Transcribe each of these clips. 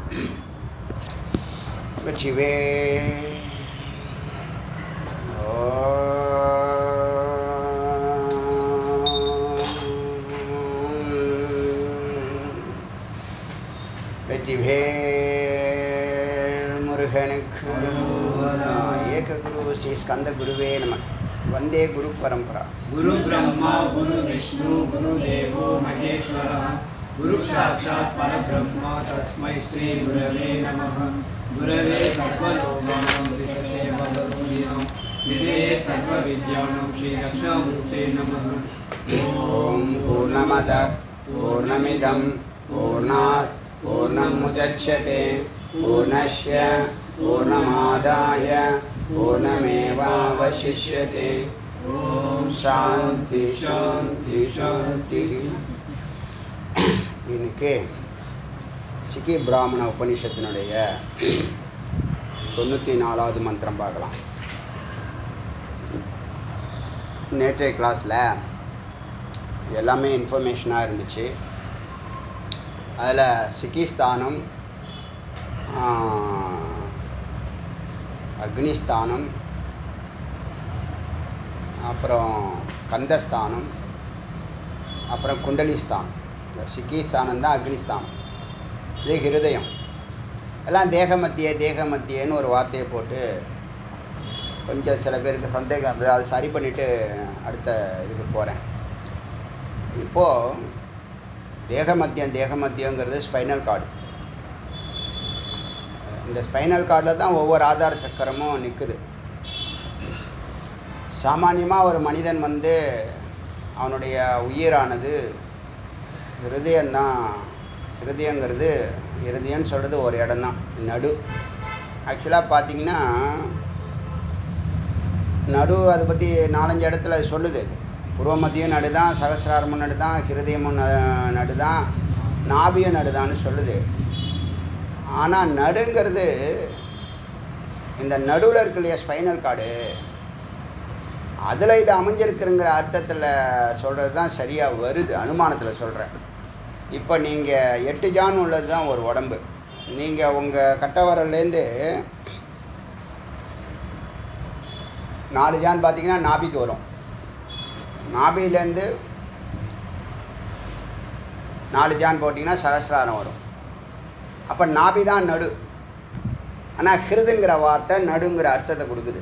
வெற்றிவே வெற்றிவேல் முருகனுக்கு ஏக குரு ஸ்ரீ ஸ்கந்த குருவே நம வந்தே குரு பரம்பரா गुरु ब्रह्मा गुरु विष्णु गुरु देवो महेश्वरः गुरु साक्षात् परब्रह्म तस्मै श्री गुरवे नमः गुरवे सर्वलोकानां विषये वदतुर्यं निधये सर्वविद्यानां श्रीदक्षामूर्ते नमः ॐ पूर्णमदः पूर्णमिदं पूर्णात् पूर्णमुदच्यते पूर्णस्य पूर्णमादाय पूर्णमेवावशिष्यते ॐ शान्ति शान्ति शान्ति இன்னைக்கு சிக்கி பிராமண உபனிஷத்தினுடைய தொண்ணூற்றி நாலாவது மந்திரம் பார்க்கலாம் நேற்றைய கிளாஸில் எல்லாமே இன்ஃபர்மேஷனாக இருந்துச்சு அதில் சிக்கிஸ்தானம் அக்னிஸ்தானம் அப்புறம் கந்தஸ்தானம் அப்புறம் குண்டலிஸ்தானம் இந்த சிக்கிஸ்தானம் தான் அக்னிஸ்தானம் இது ஹிருதயம் எல்லாம் தேக மத்திய தேக மத்தியன்னு ஒரு வார்த்தையை போட்டு கொஞ்சம் சில பேருக்கு சந்தேகம் இருந்தது அதை சரி பண்ணிவிட்டு அடுத்த இதுக்கு போகிறேன் இப்போது தேக மத்தியம் தேக மத்தியங்கிறது ஸ்பைனல் கார்டு இந்த ஸ்பைனல் கார்டில் தான் ஒவ்வொரு ஆதார சக்கரமும் நிற்குது சாமானியமாக ஒரு மனிதன் வந்து அவனுடைய உயிரானது ஹிருதயம்தான் ஹிருதயங்கிறது ஹிருதயம்னு சொல்கிறது ஒரு இடம்தான் நடு ஆக்சுவலாக பார்த்தீங்கன்னா நடு அதை பற்றி நாலஞ்சு இடத்துல அது சொல்லுது பூர்வ மத்தியம் நடு தான் சகசிராரமும் நடு தான் ஹிருதயமும் ந- நடு தான் நாபியும் நடு தான்னு சொல்லுது ஆனால் நடுங்கிறது இந்த நடுவில் இருக்கு இல்லையா ஸ்பைனல் கார்டு அதில் இது அமைஞ்சிருக்குங்கிற அர்த்தத்தில் சொல்கிறது தான் சரியாக வருது அனுமானத்தில் சொல்கிறேன் இப்போ நீங்கள் எட்டு ஜான் உள்ளது தான் ஒரு உடம்பு நீங்கள் உங்கள் கட்டவரல்லேருந்து நாலு ஜான் பார்த்தீங்கன்னா நாபிக்கு வரும் நாபிலேருந்து நாலு ஜான் போட்டிங்கன்னா சகசிராரம் வரும் அப்போ நாபி தான் நடு ஆனால் ஹிருதுங்கிற வார்த்தை நடுங்கிற அர்த்தத்தை கொடுக்குது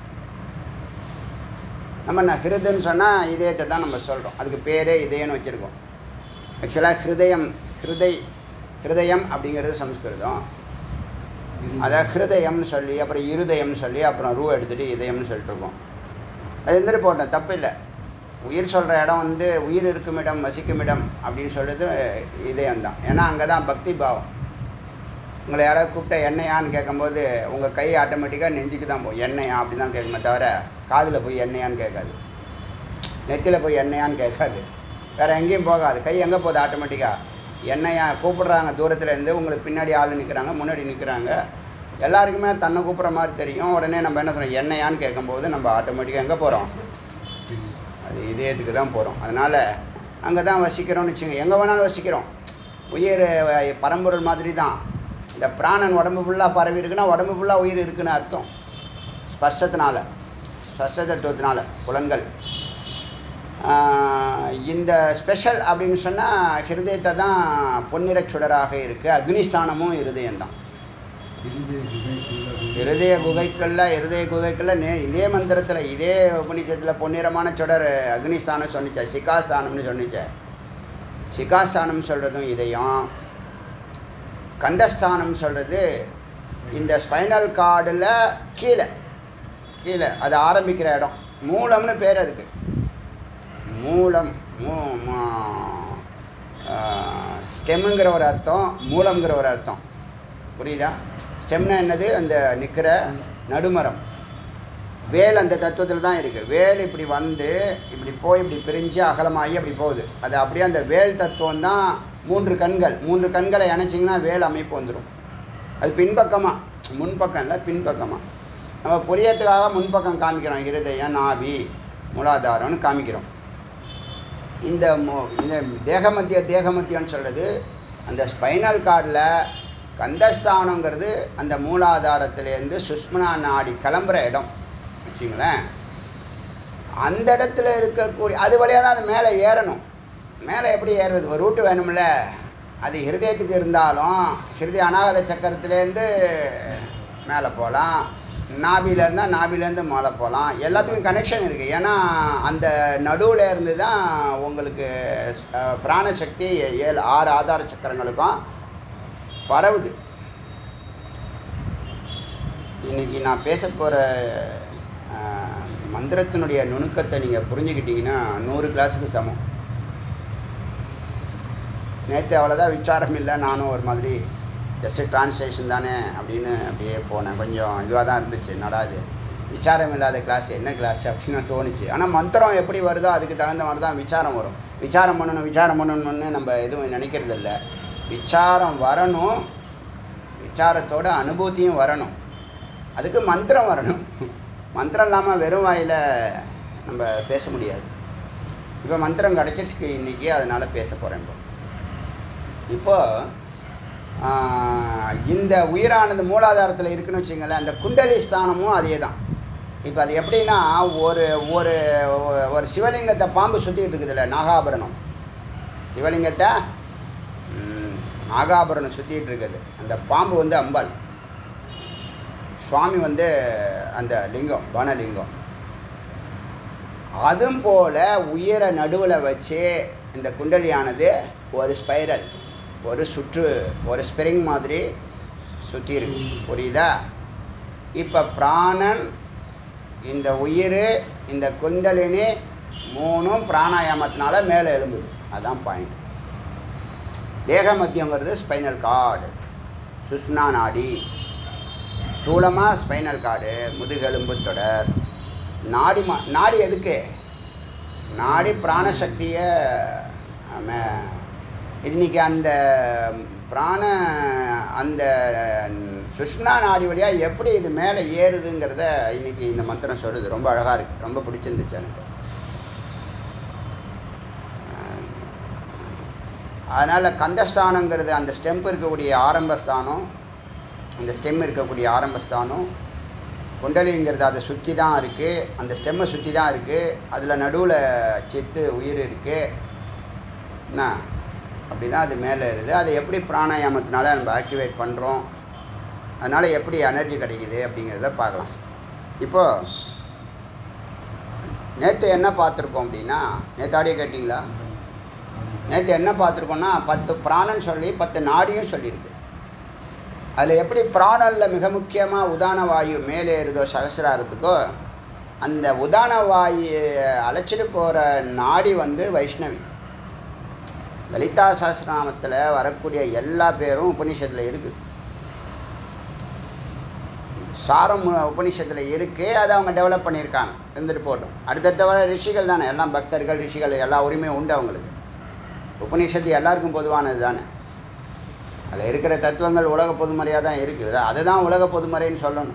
நம்ம ந ஹிருதுன்னு சொன்னால் இதயத்தை தான் நம்ம சொல்கிறோம் அதுக்கு பேரே இதயம்னு வச்சுருக்கோம் ஆக்சுவலாக ஹிருதயம் ஹிருதை ஹிருதயம் அப்படிங்கிறது சம்ஸ்கிருதம் அதை ஹிருதயம்னு சொல்லி அப்புறம் இருதயம்னு சொல்லி அப்புறம் ரூ எடுத்துகிட்டு இதயம்னு சொல்லிட்டு இருக்கோம் அது இருந்துட்டு போட்டோம் தப்பு இல்லை உயிர் சொல்கிற இடம் வந்து உயிர் இருக்கும் இடம் வசிக்கும் இடம் அப்படின்னு சொல்கிறது இதயம் தான் ஏன்னா அங்கே தான் பக்தி பாவம் உங்களை யாராவது கூப்பிட்டா எண்ணெயான்னு கேட்கும்போது உங்கள் கை ஆட்டோமேட்டிக்காக நெஞ்சுக்கு தான் போகும் எண்ணெயா அப்படி தான் கேட்குமே தவிர காதில் போய் எண்ணெயான்னு கேட்காது நெத்தியில் போய் எண்ணெயான்னு கேட்காது வேறு எங்கேயும் போகாது கை எங்கே போகுது ஆட்டோமேட்டிக்காக எண்ணெயா கூப்பிடுறாங்க தூரத்தில் இருந்து உங்களுக்கு பின்னாடி ஆள் நிற்கிறாங்க முன்னாடி நிற்கிறாங்க எல்லாருக்குமே தன்னை கூப்பிட்ற மாதிரி தெரியும் உடனே நம்ம என்ன சொல்கிறோம் எண்ணெயான்னு கேட்கும்போது நம்ம ஆட்டோமேட்டிக்காக எங்கே போகிறோம் அது இதயத்துக்கு தான் போகிறோம் அதனால் அங்கே தான் வசிக்கிறோம்னு வச்சுங்க எங்கே வேணாலும் வசிக்கிறோம் உயிர் அஹ், பரம்பொருள் மாதிரி தான் இந்த பிராணன் உடம்பு ஃபுல்லாக பரவி இருக்குன்னா உடம்பு ஃபுல்லாக உயிர் இருக்குன்னு அர்த்தம் ஸ்பர்சத்தினால ஸ்பர்ச தத்துவத்தினால புலன்கள் ஆஹ், இந்த ஸ்பெஷல் அப்படின்னு சொன்னால் ஹிருதயத்தை தான் பொன்னிறச் சுடராக இருக்குது அக்னிஸ்தானமும் இருதயம்தான் இருதய குகைக்குள்ள இருதய குகைக்குள்ள நே இதே மந்திரத்தில் இதே உபநிஷத்தில் பொன்னிறமான சுடர் அக்னிஸ்தானம் சொன்னிச்ச சிகாஸ்தானம்னு சொன்னிச்ச சிகாஸ்தானம் சொல்கிறதும் இதயம் கந்தஸ்தானம் சொல்கிறது இந்த ஸ்பைனல் கார்டில் கீழே கீழே அது ஆரம்பிக்கிற இடம் மூலம்னு பேர் அதுக்கு மூலம் மூ ஸ்டெம்முங்கிற ஒரு அர்த்தம் மூலம்ங்கிற ஒரு அர்த்தம் புரியுதா ஸ்டெம்னா என்னது அந்த நிற்கிற நடுமரம் வேல் அந்த தத்துவத்தில் தான் இருக்குது வேல் இப்படி வந்து இப்படி போய் இப்படி பிரிஞ்சு அகலமாகி அப்படி போகுது அது அப்படியே அந்த வேல் தத்துவம் தான் மூன்று கண்கள் மூன்று கண்களை இணைச்சிங்கன்னா வேல் அமைப்பு வந்துடும் அது பின்பக்கமாக முன்பக்கம் இல்லை பின்பக்கமாக நம்ம புரியறதுக்காக முன்பக்கம் காமிக்கிறோம் இருதயம் நாவி மூலாதாரம்னு காமிக்கிறோம் இந்த மு இந்த தேகமத்திய தேகமத்தியம்னு சொல்கிறது அந்த ஸ்பைனல் கார்டில் கந்தஸ்தானங்கிறது அந்த மூலாதாரத்திலேருந்து சுஷ்மனா நாடி கிளம்புற இடம் வச்சுங்களேன் அந்த இடத்துல இருக்கக்கூடிய அது வழியாக தான் அது மேலே ஏறணும் மேலே எப்படி ஏறுறது ஒரு ரூட்டு வேணும்ல அது ஹிருதயத்துக்கு இருந்தாலும் ஹிருதய அநாகத சக்கரத்துலேருந்து மேலே போகலாம் நாபியில் இருந்தால் நாபிலேருந்து மேலே போகலாம் எல்லாத்துக்கும் கனெக்ஷன் இருக்குது ஏன்னா அந்த நடுவில் இருந்து தான் உங்களுக்கு அஹ், பிராணசக்தி ஏ- ஏழு ஆறு ஆதார சக்கரங்களுக்கும் பரவுது இன்னைக்கு நான் பேச போகிற மந்திரத்தினுடைய நுணுக்கத்தை நீங்கள் புரிஞ்சுக்கிட்டீங்கன்னா நூறு கிளாஸுக்கு சமம் நேற்று அவ்வளோதான் விசாரம் இல்லை நானும் ஒரு மாதிரி ஜஸ்ட்டு டிரான்ஸ்லேஷன் தானே அப்படின்னு அப்படியே போனேன் கொஞ்சம் இதுவாக தான் இருந்துச்சு என்னடா இது விசாரம் இல்லாத கிளாஸ் என்ன கிளாஸ் அப்படின்னு தோணுச்சு ஆனால் மந்திரம் எப்படி வருதோ அதுக்கு தகுந்த மாதிரி தான் விசாரம் வரும் விசாரம் பண்ணணும் விசாரம் பண்ணணும்னு நம்ம எதுவும் நினைக்கிறது இல்லை விசாரம் வரணும் விசாரத்தோட அனுபூதியும் வரணும் அதுக்கு மந்திரம் வரணும் மந்திரம் இல்லாமல் வெறும் வாயில் நம்ம பேச முடியாது இப்போ மந்திரம் கிடச்சிருக்கு இன்றைக்கி அதனால் பேச போகிறேன் இப்போ இப்போ ஆஹ், இந்த உயிரானது மூலாதாரத்தில் இருக்குன்னு வச்சுங்களேன் அந்த குண்டலி ஸ்தானமும் அதே தான் இப்போ அது எப்படின்னா ஒரு ஒரு ஒரு சிவலிங்கத்தை பாம்பு சுற்றிட்டு இருக்குதுல்ல நாகாபரணம் சிவலிங்கத்தை ம், நாகாபரணம் சுற்றிட்டு இருக்குது அந்த பாம்பு வந்து அம்பாள் சுவாமி வந்து அந்த லிங்கம் வனலிங்கம் அதுவும் போல் உயிரை நடுவில் வச்சு இந்த குண்டலியானது ஒரு ஸ்பைரல் ஒரு சுற்று ஒரு ஸ்ப்ரிங் மாதிரி சுற்றி இருக்கு புரியுதா இப்போ பிராணன் இந்த உயிர் இந்த குண்டலினி மூணும் பிராணாயாமத்தினால மேலே எழும்புது அதான் பாயிண்ட் தேக மத்தியங்கிறது ஸ்பைனல் கார்டு சுஷ்னா நாடி ஸ்தூலமாக ஸ்பைனல் கார்டு முதுகெலும்பு தொடர் நாடி மா நாடி எதுக்கு நாடி பிராணசக்தியை ஆம- இன்னைக்கு அந்த பிராண அந்த சுஷ்மனா நாடி வழியாக எப்படி இது மேலே ஏறுதுங்கிறத இன்னைக்கு இந்த மந்திரம் சொல்லுது ரொம்ப அழகாக இருக்குது ரொம்ப பிடிச்சிருந்துச்சு எனக்கு அதனால் கந்தஸ்தானங்கிறது அந்த ஸ்டெம்ப் இருக்கக்கூடிய ஆரம்பஸ்தானம் அந்த ஸ்டெம் இருக்கக்கூடிய ஆரம்பஸ்தானம் குண்டலிங்கிறது அதை சுற்றி தான் இருக்குது அந்த ஸ்டெம்மை சுற்றி தான் இருக்குது அதில் நடுவில் செத்து உயிர் இருக்குது என்ன அப்படி தான் அது மேலே இருக்குது அதை எப்படி பிராணாயாமத்தினால நம்ம ஆக்டிவேட் பண்ணுறோம் அதனால் எப்படி எனர்ஜி கிடைக்குது அப்படிங்கிறத பார்க்கலாம் இப்போது நேற்று என்ன பார்த்துருக்கோம் அப்படின்னா நேற்று ஆடியோ கேட்டிங்களா நேற்று என்ன பார்த்துருக்கோம்னா பத்து பிராணன் சொல்லி பத்து நாடியும் சொல்லியிருக்கு அதில் எப்படி பிராணனில் மிக முக்கியமாக உதான வாயு மேலே ஏறுதோ சகசிராரத்துக்கோ அந்த உதான வாயு அழைச்சிட்டு போகிற நாடி வந்து வைஷ்ணவி லலிதா சஹஸ்ரநாமத்தில் வரக்கூடிய எல்லா பேரும் உபனிஷத்தில் இருக்குது சாரம் உபனிஷத்தில் இருக்குது அதை அவங்க டெவலப் பண்ணியிருக்காங்க இருந்துட்டு போட்டோம் அடுத்தடுத்த வர ரிஷிகள் தானே எல்லாம் பக்தர்கள் ரிஷிகள் எல்லா உரிமையும் உண்டு அவங்களுக்கு உபனிஷத்து எல்லாருக்கும் பொதுவானது தானே அதில் இருக்கிற தத்துவங்கள் உலக பொதுமறையாக தான் இருக்குது அதை தான் உலக பொதுமறைன்னு சொல்லணும்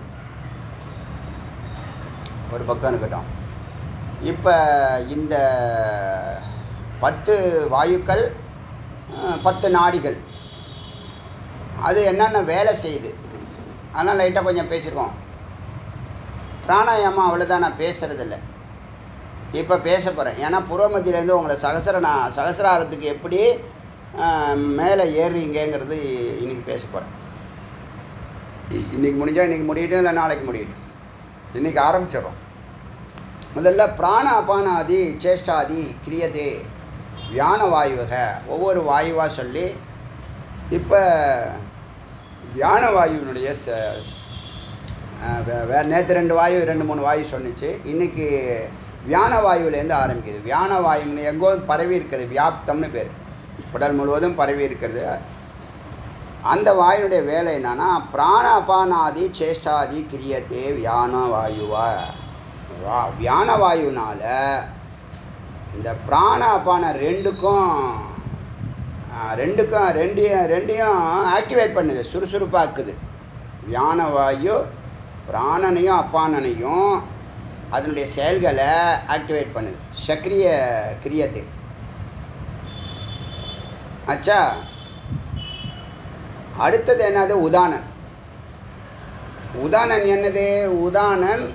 ஒரு பக்கம் இருக்கட்டும் இப்போ இந்த பத்து வாயுக்கள் அஹ், பத்து நாடிகள் அது என்னென்ன வேலை செய்யுது அதெல்லாம் லைட்டாக கொஞ்சம் பேசியிருக்கோம் பிராணாயாமம் அவ்வளோதான் நான் பேசுகிறதில்ல இப்போ பேச போகிறேன் ஏன்னா புறமத்தியிலேருந்து உங்களை சகசர நான் சகசிராரத்துக்கு எப்படி ஆஹ், மேலே ஏறுறீங்கங்கிறது இன்னைக்கு பேச போகிறேன் இன்றைக்கி முடிஞ்சால் இன்றைக்கி முடியட்டும் இல்லை நாளைக்கு முடியட்டும் இன்றைக்கி ஆரம்பிச்சிடுறோம் முதல்ல பிராண அபானாதி சேஷ்டாதி கிரியதே வியான வாயுவக ஒவ்வொரு வாயுவாக சொல்லி இப்போ வியான வாயுவினுடைய ச ஆஹ் வே- வேற நேற்று ரெண்டு வாயு ரெண்டு மூணு வாயு சொன்னுச்சு இன்றைக்கி வியான வாயுவிலேருந்து ஆரம்பிக்குது வியான வாயுன்னு எங்கோ பரவி இருக்குது வியாப்தம்னு பேர் உடல் முழுவதும் பரவி இருக்கிறது அந்த வாயுனுடைய வேலை என்னன்னா பிராண அபானாதி சேஷ்டாதி கிரியத்தே வியான வாயுவா வா வியான வாயுனால இந்த பிராண அபான ரெண்டுக்கும் ஆ, ரெண்டுக்கும் ரெண்டையும் ரெண்டையும் ஆக்டிவேட் பண்ணுது சுறுசுறுப்பாக்குது வியான வாயு பிராணனையும் அப்பானனையும் அதனுடைய செயல்களை ஆக்டிவேட் பண்ணுது சக்ரிய கிரியத்தை ஆச்சா அடுத்தது என்னது உதானன் உதானன் என்னது உதானன்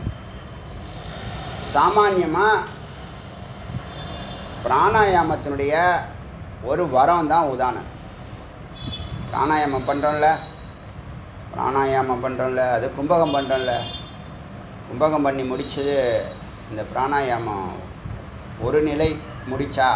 சாமான்யமாக பிராணாயாமத்தினுடைய ஒரு வரம் தான் உதானன் பிராணாயாமம் பண்ணுறோம்ல பிராணாயாமம் பண்ணுறோம்ல அது கும்பகம் பண்ணுறோம்ல கும்பகம் பண்ணி முடிச்சது இந்த பிராணாயாமம் ஒரு நிலை முடித்தா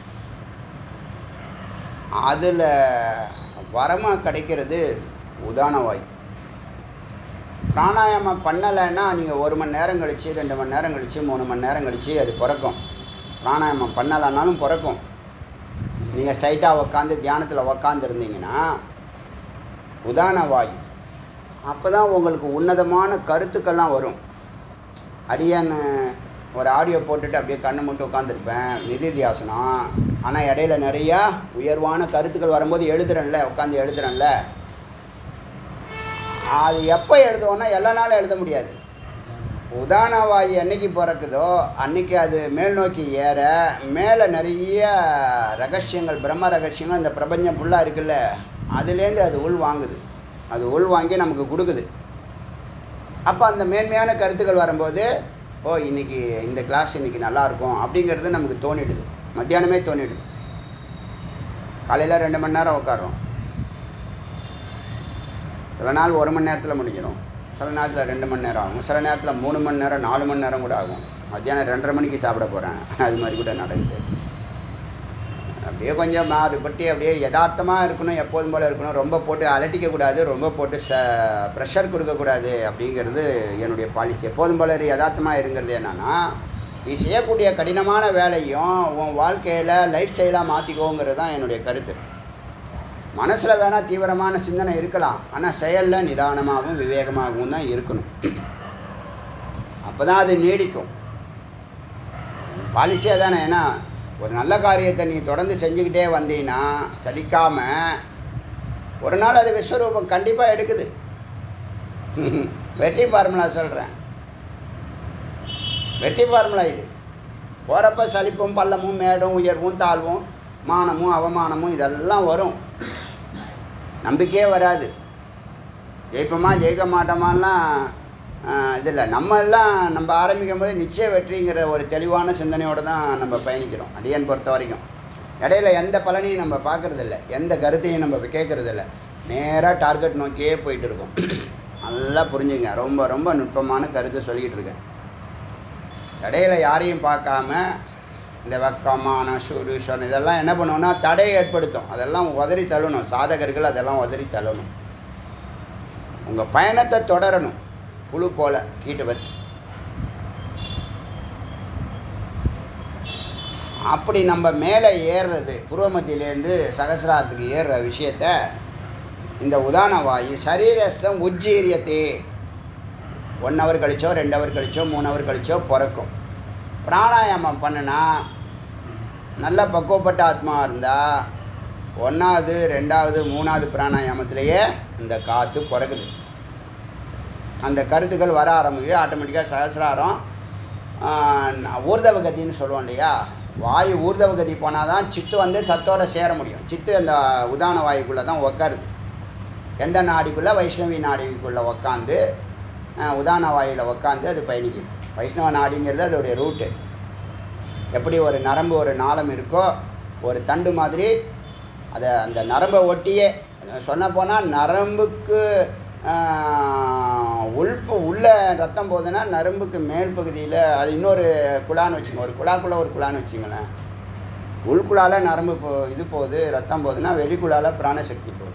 அதில் வரமாக கிடைக்கிறது உதான வாயு பிராணாயாமம் பண்ணலைன்னா நீங்கள் ஒரு மணி நேரம் கழித்து ரெண்டு மணி நேரம் கழித்து மூணு மணி நேரம் கழித்து அது பிறக்கும் பிராணாயாமம் பண்ணலைன்னாலும் பிறக்கும் நீங்கள் ஸ்ட்ரைட்டாக உக்காந்து தியானத்தில் உக்காந்துருந்தீங்கன்னா உதான வாயு அப்போ தான் உங்களுக்கு உன்னதமான கருத்துக்கள்லாம் வரும் அடியன் ஒரு ஆடியோ போட்டுட்டு அப்படியே கண்ணை மட்டும் உட்காந்துருப்பேன் நிதித்தியாசனம் ஆனால் இடையில நிறையா உயர்வான கருத்துக்கள் வரும்போது எழுதுறேன்ல உட்காந்து எழுதுறேன்ல அது எப்போ எழுதுவோன்னா எல்லா நாளும் எழுத முடியாது உதான வாயு என்னைக்கு பிறக்குதோ அன்னைக்கு அது மேல் நோக்கி ஏற மேலே நிறைய ரகசியங்கள் பிரம்ம ரகசியங்கள் இந்த பிரபஞ்சம் ஃபுல்லாக இருக்குல்ல அதுலேருந்து அது உள் வாங்குது அது உள் வாங்கி நமக்கு கொடுக்குது அப்போ அந்த மேன்மையான கருத்துக்கள் வரும்போது ஓ இன்னைக்கு இந்த கிளாஸ் இன்னைக்கு நல்லா இருக்கும் அப்படிங்கிறது நமக்கு தோணிடுது மத்தியானமே தோணிடுது காலையில் ரெண்டு மணி நேரம் உட்காரோம் சில நாள் ஒரு மணி நேரத்தில் முடிஞ்சிடும் சில நேரத்தில் ரெண்டு மணி நேரம் ஆகும் சில நேரத்தில் மூணு மணி நேரம் நாலு மணி நேரம் கூட ஆகும் மத்தியானம் ரெண்டரை மணிக்கு சாப்பிட போகிறேன் அது மாதிரி கூட நடக்குது அப்படியே கொஞ்சம் மாறுபட்டு அப்படியே யதார்த்தமாக இருக்கணும் எப்போதும் போல் இருக்கணும் ரொம்ப போட்டு அலட்டிக்கக்கூடாது ரொம்ப போட்டு ச ப்ரெஷர் கொடுக்கக்கூடாது அப்படிங்கிறது என்னுடைய பாலிசி எப்போதும் போல யதார்த்தமாக இருங்கிறது என்னென்னா நீ செய்யக்கூடிய கடினமான வேலையும் உன் வாழ்க்கையில் லைஃப் ஸ்டைலாக மாற்றிக்கோங்கிறது தான் என்னுடைய கருத்து மனசில் வேணால் தீவிரமான சிந்தனை இருக்கலாம் ஆனால் செயலில் நிதானமாகவும் விவேகமாகவும் தான் இருக்கணும் அப்போ தான் அது நீடிக்கும் பாலிசியாக தானே ஏன்னா ஒரு நல்ல காரியத்தை நீ தொடர்ந்து செஞ்சுக்கிட்டே வந்தீங்கன்னா சலிக்காமல் ஒரு நாள் அது விஸ்வரூபம் கண்டிப்பாக எடுக்குது வெற்றி ஃபார்முலா சொல்கிறேன் வெற்றி ஃபார்முலா இது போகிறப்ப சலிப்பும் பள்ளமும் மேடும் உயர்வும் தாழ்வும் மானமும் அவமானமும் இதெல்லாம் வரும் நம்பிக்கையே வராது ஜெயிப்போமா ஜெயிக்க மாட்டோமான்லாம் இது இல்லை நம்ம எல்லாம் நம்ம ஆரம்பிக்கும் போது நிச்சய வெற்றிங்கிற ஒரு தெளிவான சிந்தனையோடு தான் நம்ம பயணிக்கிறோம் அடியன் பொறுத்த வரைக்கும் இடையில எந்த பலனையும் நம்ம பார்க்குறதில்ல எந்த கருத்தையும் நம்ம கேட்குறதில்ல நேராக டார்கெட் நோக்கியே போயிட்டு இருக்கோம் நல்லா புரிஞ்சுங்க ரொம்ப ரொம்ப நுட்பமான கருத்தை சொல்லிக்கிட்டு இருக்கேன் இடையில யாரையும் பார்க்காம இந்த வெக்கமான சுருஷன் இதெல்லாம் என்ன பண்ணுவோம்னா தடையை ஏற்படுத்தும் அதெல்லாம் உதறி தள்ளணும் சாதகர்கள் அதெல்லாம் உதறி தள்ளணும் உங்கள் பயணத்தை தொடரணும் புழு போல கீட்டு வச்சு அப்படி நம்ம மேலே ஏறுறது புருவமத்திலேருந்து சகசிராரத்துக்கு ஏறுற விஷயத்த இந்த உதான வாயு சரீரஸ்தம் உஜ்ஜீரியத்தே ஒன் ஹவர் கழிச்சோ ரெண்டு ஹவர் கழிச்சோ மூணு ஹவர் கழிச்சோ பிறக்கும் பிராணாயாமம் பண்ணுனா நல்ல பக்குவப்பட்ட ஆத்மா இருந்தால் ஒன்றாவது ரெண்டாவது மூணாவது பிராணாயாமத்திலேயே இந்த காற்று பிறக்குது அந்த கருத்துக்கள் வர ஆரம்பிக்குது ஆட்டோமேட்டிக்காக சகசிராரம் ஊர்தவ கதின்னு சொல்லுவோம் இல்லையா வாயு ஊர்தவ கதி போனால் தான் சித்து வந்து சத்தோட சேர முடியும் சித்து அந்த உதான வாயுக்குள்ளே தான் உக்காருது எந்த நாடிக்குள்ளே வைஷ்ணவி நாடிக்குள்ளே உக்காந்து உதான வாயில் உக்காந்து அது பயணிக்குது வைஷ்ணவ நாடிங்கிறது அதோடைய ரூட்டு எப்படி ஒரு நரம்பு ஒரு நாளம் இருக்கோ ஒரு தண்டு மாதிரி அதை அந்த நரம்பை ஒட்டியே சொன்ன போனால் நரம்புக்கு உள்பு உள்ள ரத்தம் போகுதுன்னா நரம்புக்கு மேல் பகுதியில் அது இன்னொரு குழான்னு வச்சுங்க ஒரு குழாக்குள்ளே ஒரு குழான்னு வச்சுங்களேன் உள்குழால நரம்பு போ இது போகுது ரத்தம் போகுதுன்னா வெளிக்குழால பிராணசக்தி போகுது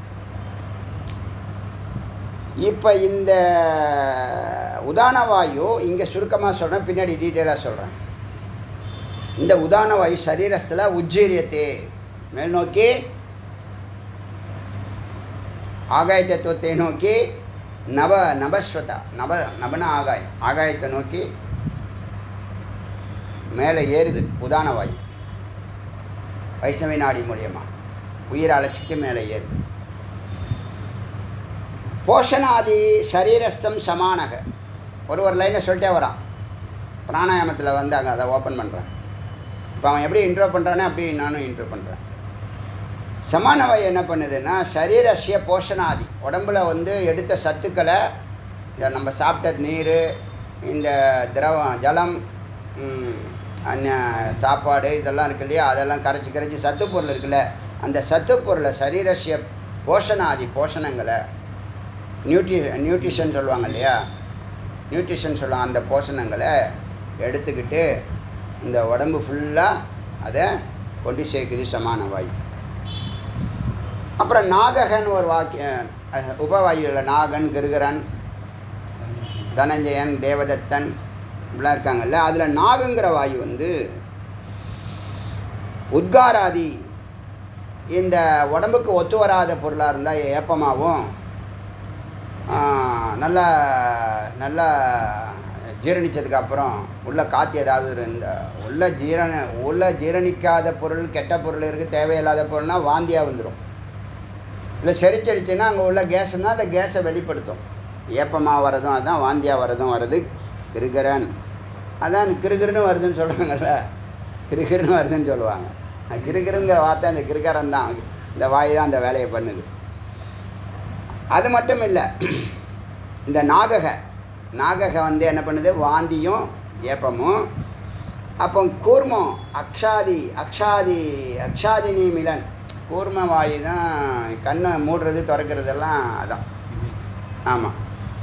இப்போ இந்த உதான வாயு இங்கே சுருக்கமாக சொல்கிறேன் பின்னாடி டீட்டெயிலாக சொல்கிறேன் இந்த உதான வாயு சரீரத்தில் உஜ்ஜீரியத்தே மேல் நோக்கி ஆகாய தத்துவத்தை நோக்கி நவ நபஸ்வதா நப நபன ஆகாயம் ஆகாயத்தை நோக்கி மேலே ஏறுது உதான வாயு வைஷ்ணவி நாடி மூலியமாக உயிரை அழைச்சிக்கிட்டு மேலே ஏறுது போஷணாதி சரீரஸ்தம் சமானக ஒரு ஒரு லைனை சொல்லிட்டே வரான் பிராணாயாமத்தில் வந்து அங்கே அதை ஓப்பன் பண்ணுறேன் இப்போ அவன் எப்படி இன்ட்ரோ பண்ணுறானே அப்படி நானும் இன்ட்ரோ பண்ணுறேன் சமான வாயு என்ன பண்ணுதுன்னா சரீரஸ்ய போஷணாதி உடம்புல வந்து எடுத்த சத்துக்களை இந்த நம்ம சாப்பிட்ட நீர் இந்த திரவம் ஜலம் ம், அந்நிய சாப்பாடு இதெல்லாம் இருக்கு இல்லையா அதெல்லாம் கரைச்சி கரைச்சி சத்து பொருள் இருக்குல்ல அந்த சத்து பொருளை சரீரஸ்ய போஷணாதி போஷணங்களை நியூட்ரி நியூட்ரிஷன் சொல்லுவாங்க இல்லையா நியூட்ரிஷன் சொல்லுவாங்க அந்த போஷணங்களை எடுத்துக்கிட்டு இந்த உடம்பு ஃபுல்லாக அதை கொண்டு சேர்க்குது சமான வாயு அப்புறம் நாககன் ஒரு வாக்கிய அஹ், உபவாயுவில் நாகன் கிருகரன் தனஞ்சயன் தேவதத்தன் இப்படிலாம் இருக்காங்கல்ல அதில் நாகங்கிற வாயு வந்து உத்காராதி இந்த உடம்புக்கு ஒத்து வராத பொருளாக இருந்தால் ஏப்பமாகவும் நல்லா நல்லா ஜீரணித்ததுக்கு அப்புறம் உள்ள காற்று ஏதாவது இருந்த உள்ள ஜீரண உள்ள ஜீரணிக்காத பொருள் கெட்ட பொருள் இருக்குது தேவையில்லாத பொருள்னால் வாந்தியாக வந்துடும் இல்லை செரிச்சடிச்சுன்னா அங்கே உள்ள கேஸ்னால் அந்த கேஸை வெளிப்படுத்தும் ஏப்பமாக வரதும் அதுதான் வாந்தியாக வரதும் வருது கிருகரன் அதான் கிருகிருன்னு வருதுன்னு சொல்கிறாங்கல்ல கிருகிருன்னு வருதுன்னு சொல்லுவாங்க அந்த கிருகிருங்கிற வார்த்தை அந்த கிருகரன் தான் இந்த வாய் தான் அந்த வேலையை பண்ணுது அது மட்டும் இல்லை இந்த நாகக நாகக வந்து என்ன பண்ணுது வாந்தியும் ஏப்பமும் அப்போ கூர்மம் அக்ஷாதி அக்ஷாதி அக்ஷாதினி மிலன் கூர்ம வாயு தான் கண்ணை மூடுறது திறக்கிறதெல்லாம் அதான் ஆமாம்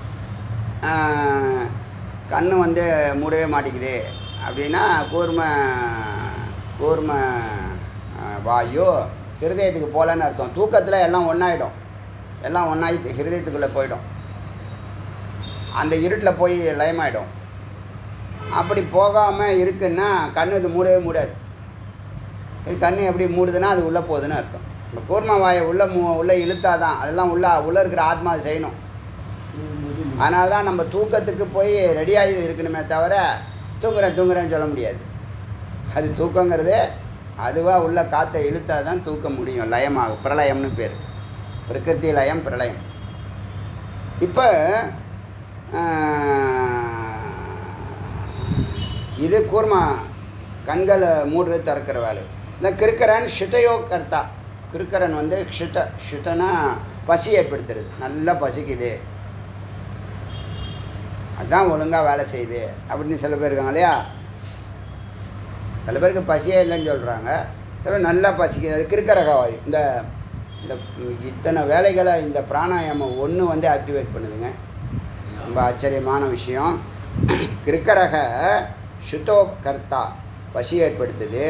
கண்ணு வந்து மூடவே மாட்டேங்குது அப்படின்னா கூர்ம கூர்ம ஆ, வாயு ஹிருதயத்துக்கு போகலன்னு அர்த்தம் தூக்கத்தில் எல்லாம் ஒன்றாயிடும் எல்லாம் ஒன்றாகி ஹிருதயத்துக்குள்ளே போயிடும் அந்த இருட்டில் போய் லயமாயிடும் அப்படி போகாமல் இருக்குன்னா கண்ணு இது மூடவே மூடாது இது கண்ணு எப்படி மூடுதுன்னா அது உள்ளே போகுதுன்னு அர்த்தம் இப்போ கூர்ம வாயை உள்ளே மூ உள்ளே இழுத்தாதான் அதெல்லாம் உள்ள உள்ளே இருக்கிற ஆத்மா அது செய்யணும் அதனால தான் நம்ம தூக்கத்துக்கு போய் ரெடியாகி இருக்கணுமே தவிர தூங்குறேன் தூங்குறேன்னு சொல்ல முடியாது அது தூக்கங்கிறது அதுவாக உள்ள காற்றை இழுத்தா தான் தூக்க முடியும் லயமாகும் பிரளயம்னு பேர் பிரகிருதி லயம் பிரளயம் இப்போ இது கூர்மா கண்களை மூடுறது திறக்கிற வேலை இந்த கிருக்கரன் ஷிதயோ கர்த்தா கிருக்கரன் வந்து ஷித ஷிதனா பசி ஏற்படுத்துறது நல்லா பசிக்குது அதான் ஒழுங்காக வேலை செய்யுது அப்படின்னு சில பேர் இருக்காங்க இல்லையா சில பேருக்கு பசியே இல்லைன்னு சொல்கிறாங்க சில பேர் நல்லா பசிக்குது அது கிருக்கரக வாயு இந்த இந்த இத்தனை வேலைகளை இந்த பிராணாயாமம் ஒன்று வந்து ஆக்டிவேட் பண்ணுதுங்க ரொம்ப ஆச்சரியமான விஷயம் கிருக்கரக சுத்தோ கர்த்தா பசி ஏற்படுத்துது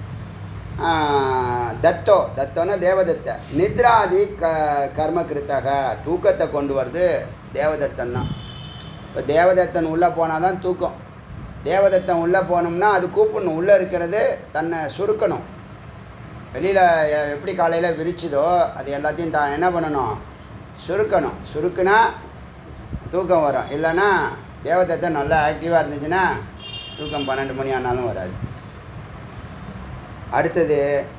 ஆஹ், தத்தோ தத்தோன்னா தேவதத்த நித்ராதி க கர்ம கிருத்தக தூக்கத்தை கொண்டு வருது தேவதத்தன் தான் இப்போ தேவதத்தன் உள்ளே போனால் தான் தூக்கம் தேவதத்தன் உள்ளே போனோம்னா அது கூப்பிடணும் உள்ளே இருக்கிறது தன்னை சுருக்கணும் வெளியில் எப்படி காலையில் விரிச்சுதோ அது எல்லாத்தையும் தான் என்ன பண்ணணும் சுருக்கணும் சுருக்குனா தூக்கம் வரும் இல்லைன்னா தேவதத்தை நல்லா ஆக்டிவாக இருந்துச்சுன்னா தூக்கம் பன்னெண்டு மணி ஆனாலும் வராது அடுத்தது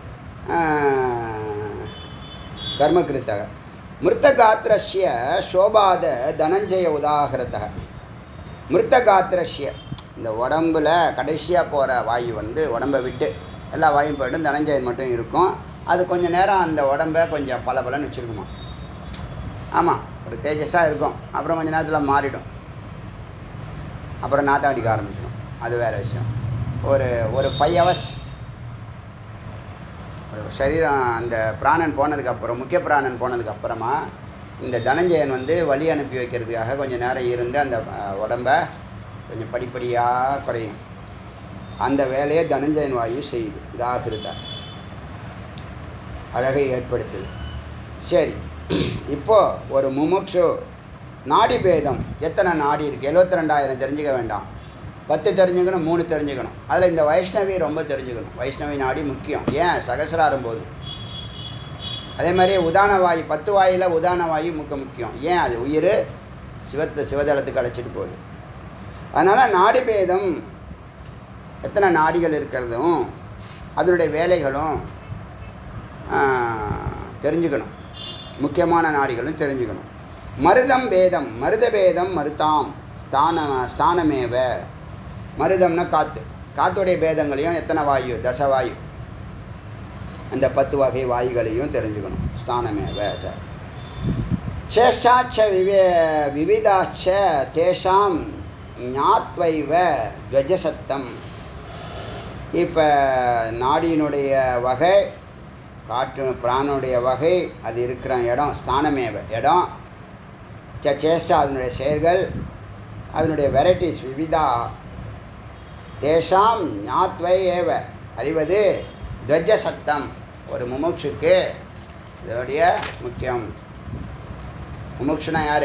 கர்மகிருத்தக மிருத்தகாத்திரஸ்ய சோபாத தனஞ்சய உதாகரத்தக மிருத்தகாத்திரஸ்ய இந்த உடம்புல கடைசியாக போகிற வாயு வந்து உடம்பை விட்டு எல்லா வாயும் போய்ட்டும் தனஞ்சயன் மட்டும் இருக்கும் அது கொஞ்சம் நேரம் அந்த உடம்பை கொஞ்சம் பல பலன்னு வச்சுருக்குமா ஆமாம் ஒரு தேஜஸாக இருக்கும் அப்புறம் கொஞ்ச நேரத்தில் மாறிடும் அப்புறம் நாத்தம் அடிக்க ஆரம்பிச்சிடும் அது வேறு விஷயம் ஒரு ஒரு ஃபைவ் ஹவர்ஸ் சரீரம் அந்த பிராணன் போனதுக்கப்புறம் முக்கிய பிராணன் போனதுக்கு அப்புறமா இந்த தனஞ்சயன் வந்து வழி அனுப்பி வைக்கிறதுக்காக கொஞ்சம் நேரம் இருந்து அந்த அஹ், உடம்ப கொஞ்சம் படிப்படியாக குறையும் அந்த வேலையை தனஞ்சயன் வாயு செய்யுது இதாகிருதா அழகை ஏற்படுத்துது சரி இப்போ ஒரு முமுட்சு நாடி பேதம் எத்தனை நாடி இருக்குது எழுபத்தி ரெண்டாயிரம் தெரிஞ்சுக்க வேண்டாம் பத்து தெரிஞ்சுக்கணும் மூணு தெரிஞ்சுக்கணும் அதில் இந்த வைஷ்ணவி ரொம்ப தெரிஞ்சுக்கணும் வைஷ்ணவி நாடி முக்கியம் ஏன் சகசிராரம் போது அதே மாதிரி உதான வாயு பத்து வாயில் உதான வாயு முக்க முக்கியம் ஏன் அது உயிர் சிவத்தை சிவதளத்துக்கு அழைச்சிட்டு போகுது அதனால் நாடி பேதம் எத்தனை நாடிகள் இருக்கிறதும் அதனுடைய வேலைகளும் ஆஹ், தெரிஞ்சுக்கணும் முக்கியமான நாடிகளும் தெரிஞ்சுக்கணும் மருதம் பேதம் மருத பேதம் மருதாம் ஸ்தான ஸ்தானமேவ மருதம்னா காற்று காற்றுடைய பேதங்களையும் எத்தனை வாயு தசவாயு அந்த பத்து வகை வாயுகளையும் தெரிஞ்சுக்கணும் ஸ்தானமேவ ச சேஷாச்ச விவே விவிதாச்ச தேஷாம் ஞாத்வைவ துவஜசத்தம் இப்போ நாடியினுடைய வகை காற்று பிராணனுடைய வகை அது இருக்கிற இடம் ஸ்தானமேவ இடம் ச சேஷ்டா அதனுடைய செயல்கள் அதனுடைய வெரைட்டிஸ் விவிதா தேஷாம் ஞாத்வை ஏவ அறிவது துவஜ சத்தம் ஒரு முமுட்சுக்கு இதனுடைய முக்கியம் முமுட்சுனா யார்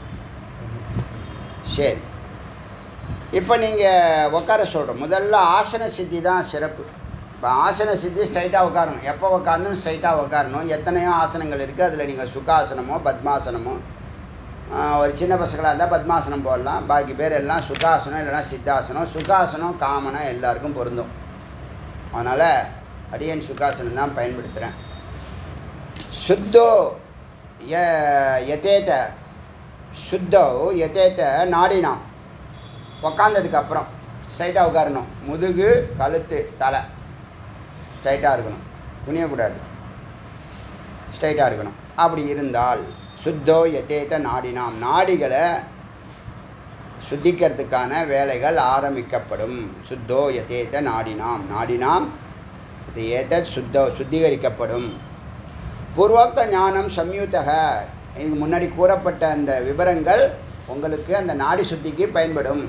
சரி இப்போ நீங்கள் உட்கார சொல்கிறோம் முதல்ல ஆசன சித்தி தான் சிறப்பு இப்போ ஆசன சித்தி ஸ்ட்ரைட்டாக உட்காரணும் எப்போ உட்காந்தும் ஸ்ட்ரைட்டாக உட்காரணும் எத்தனையோ ஆசனங்கள் இருக்குது அதில் நீங்கள் சுகாசனமோ பத்மாசனமோ ஆஹ், ஒரு சின்ன பசங்களாக இருந்தால் பத்மாசனம் போடலாம் பாக்கி பேர் எல்லாம் சுகாசனம் இல்லைன்னா சித்தாசனம் சுகாசனம் காமனாக எல்லாருக்கும் பொருந்தும் அதனால் அடியன் சுகாசனம் தான் பயன்படுத்துகிறேன் சுத்தோ ய யதேத சுத்தோ யதேத நாடினாம் உக்காந்ததுக்கு அப்புறம் ஸ்ட்ரைட்டாக உட்காரணும் முதுகு கழுத்து தலை ஸ்ட்ரைட்டாக இருக்கணும் குனியக்கூடாது ஸ்ட்ரைட்டாக இருக்கணும் அப்படி இருந்தால் சுத்தோ யதேத நாடினாம் நாடிகளை சுத்திக்கிறதுக்கான வேலைகள் ஆரம்பிக்கப்படும் சுத்தோ யதேத நாடினாம் நாடினாம் இது ஏத சுத்தோ சுத்திகரிக்கப்படும் பூர்வோக்த ஞானம் சம்யுத்தக இது முன்னாடி கூறப்பட்ட அந்த விவரங்கள் உங்களுக்கு அந்த நாடி சுத்திக்கு பயன்படும்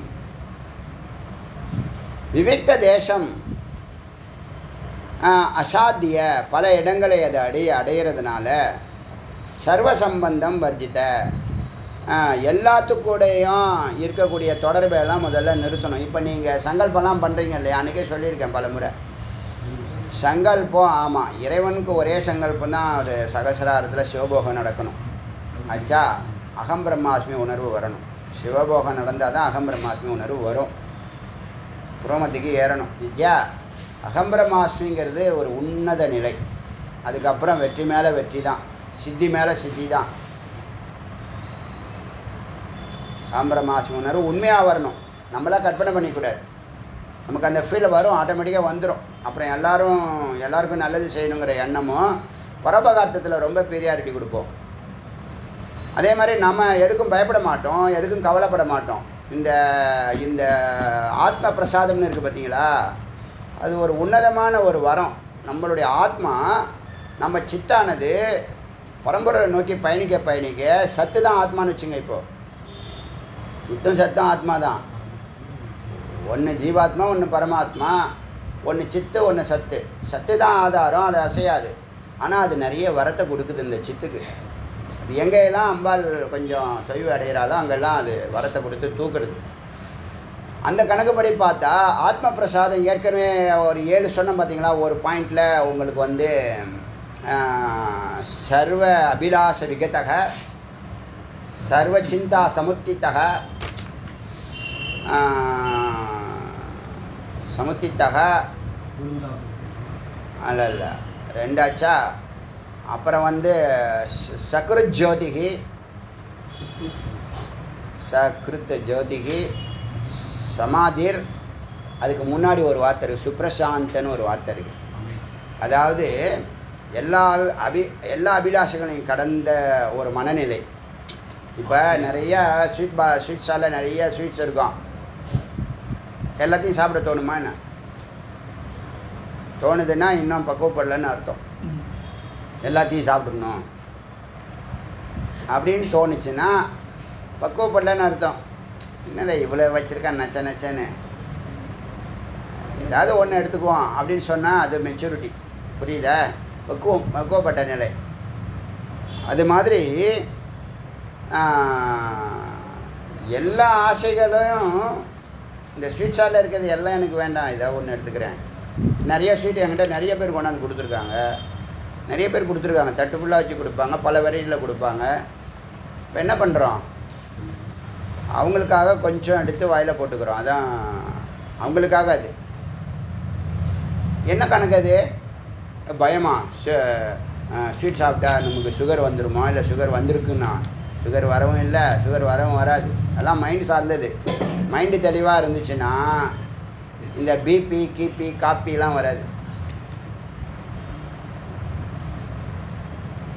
விவிக்த தேசம் ஆஹ், அசாத்திய பல இடங்களை அது அடைய அடையிறதுனால சர்வ சம்பந்தம் வர்ஜித ஆஹ், எல்லாத்துக்கூடையும் இருக்கக்கூடிய தொடர்பை எல்லாம் முதல்ல நிறுத்தணும் இப்போ நீங்கள் சங்கல்பம்லாம் பண்ணுறீங்க இல்லையா அன்றைக்கே சொல்லியிருக்கேன் பல முறை சங்கல்பம் ஆமாம் இறைவனுக்கு ஒரே சங்கல்பம் தான் ஒரு சகசிராரத்தில் சிவபோகம் நடக்கணும் ஆச்சா அகம் பிரம்மாஸ்மி உணர்வு வரணும் சிவபோகம் நடந்தால் தான் அகம் பிரம்மாஸ்மி உணர்வு வரும் புரோமத்துக்கு ஏறணும் வித்யா அகம் பிரம்மாஸ்மிங்கிறது ஒரு உன்னத நிலை அதுக்கப்புறம் வெற்றி மேலே வெற்றி தான் சித்தி மேலே சித்தி தான் அகம் பிரம்மாஸ்மி உணர்வு உண்மையாக வரணும் நம்மளா கற்பனை பண்ணிக்கூடாது நமக்கு அந்த ஃபீல் வரும் ஆட்டோமேட்டிக்காக வந்துடும் அப்புறம் எல்லாரும் எல்லாருக்கும் நல்லது செய்யணுங்கிற எண்ணமும் பரபகார்த்தத்தில் ரொம்ப பெரியாரிட்டி கொடுப்போம் அதே மாதிரி நம்ம எதுக்கும் பயப்பட மாட்டோம் எதுக்கும் கவலைப்பட மாட்டோம் இந்த இந்த ஆத்ம பிரசாதம்னு இருக்குது பார்த்தீங்களா அது ஒரு உன்னதமான ஒரு வரம் நம்மளுடைய ஆத்மா நம்ம சித்தானது பரம்பரை நோக்கி பயணிக்க பயணிக்க சத்து தான் ஆத்மான்னு வச்சுங்க இப்போது சித்தம் சத்தம் ஆத்மா தான் ஒன்று ஜீவாத்மா ஒன்று பரமாத்மா ஒன்று சித்து ஒன்று சத்து சத்து தான் ஆதாரம் அது அசையாது ஆனால் அது நிறைய வரத்தை கொடுக்குது இந்த சித்துக்கு அது எங்கெல்லாம் அம்பாள் கொஞ்சம் தொய்வு அடைகிறாளோ அங்கெல்லாம் அது வரத்தை கொடுத்து தூக்குறது அந்த கணக்குப்படி பார்த்தா ஆத்ம பிரசாதம் ஏற்கனவே ஒரு ஏழு சொன்னோம் பார்த்தீங்களா ஒரு பாயிண்டில் உங்களுக்கு வந்து ஆஹ், சர்வ அபிலாஷ விகதக சர்வ சிந்தா சமுத்தித்தக சமுத்தித்தக அல்ல இல்லை ரெண்டாச்சா அப்புறம் வந்து ச- சக்ருத் ஜோதிகி சக்ருத் ஜோதிகி சமாதிர் அதுக்கு முன்னாடி ஒரு வார்த்தை இருக்குது சுப்ரசாந்தன்னு ஒரு வார்த்தை இருக்குது அதாவது எல்லா அபி எல்லா அபிலாஷங்களையும் கடந்த ஒரு மனநிலை இப்போ நிறைய ஸ்வீட் பா ஸ்வீட் ஸ்டாலில் நிறைய ஸ்வீட்ஸ் இருக்கும் எல்லாத்தையும் சாப்பிட தோணுமா என்ன தோணுதுன்னா இன்னும் பக்குவப்படலன்னு அர்த்தம் எல்லாத்தையும் சாப்பிடணும் அப்படின்னு தோணுச்சுன்னா பக்குவப்படலன்னு அர்த்தம் என்னடா இவ்வளோ வச்சுருக்கேன் நச்ச நச்சன்னு ஏதாவது ஒன்று எடுத்துக்குவோம் அப்படின்னு சொன்னால் அது மெச்சூரிட்டி புரியுதா பக்குவம் பக்குவப்பட்ட நிலை அது மாதிரி ஆஹ், எல்லா ஆசைகளும் இந்த ஸ்வீட் ஸ்டாலில் இருக்கிறது எல்லாம் எனக்கு வேண்டாம் இதாக ஒன்று எடுத்துக்கிறேன் நிறைய ஸ்வீட் என்கிட்ட நிறைய பேர் கொண்டாந்து கொடுத்துருக்காங்க நிறைய பேர் கொடுத்துருக்காங்க தட்டு ஃபுல்லாக வச்சு கொடுப்பாங்க பல வெரைட்டியில் கொடுப்பாங்க இப்போ என்ன பண்ணுறோம் அவங்களுக்காக கொஞ்சம் எடுத்து வாயில் போட்டுக்கிறோம் அதான் அவங்களுக்காக அது என்ன கணக்கு அது பயமா ஸ்வீட் சாப்பிட்டா நமக்கு சுகர் வந்துருமா இல்லை சுகர் வந்திருக்குன்னா சுகர் வரவும் இல்லை சுகர் வரவும் வராது எல்லாம் மைண்டு சார்ந்தது மைண்டு தெளிவாக இருந்துச்சுன்னா இந்த பிபி கிபி காப்பிலாம் வராது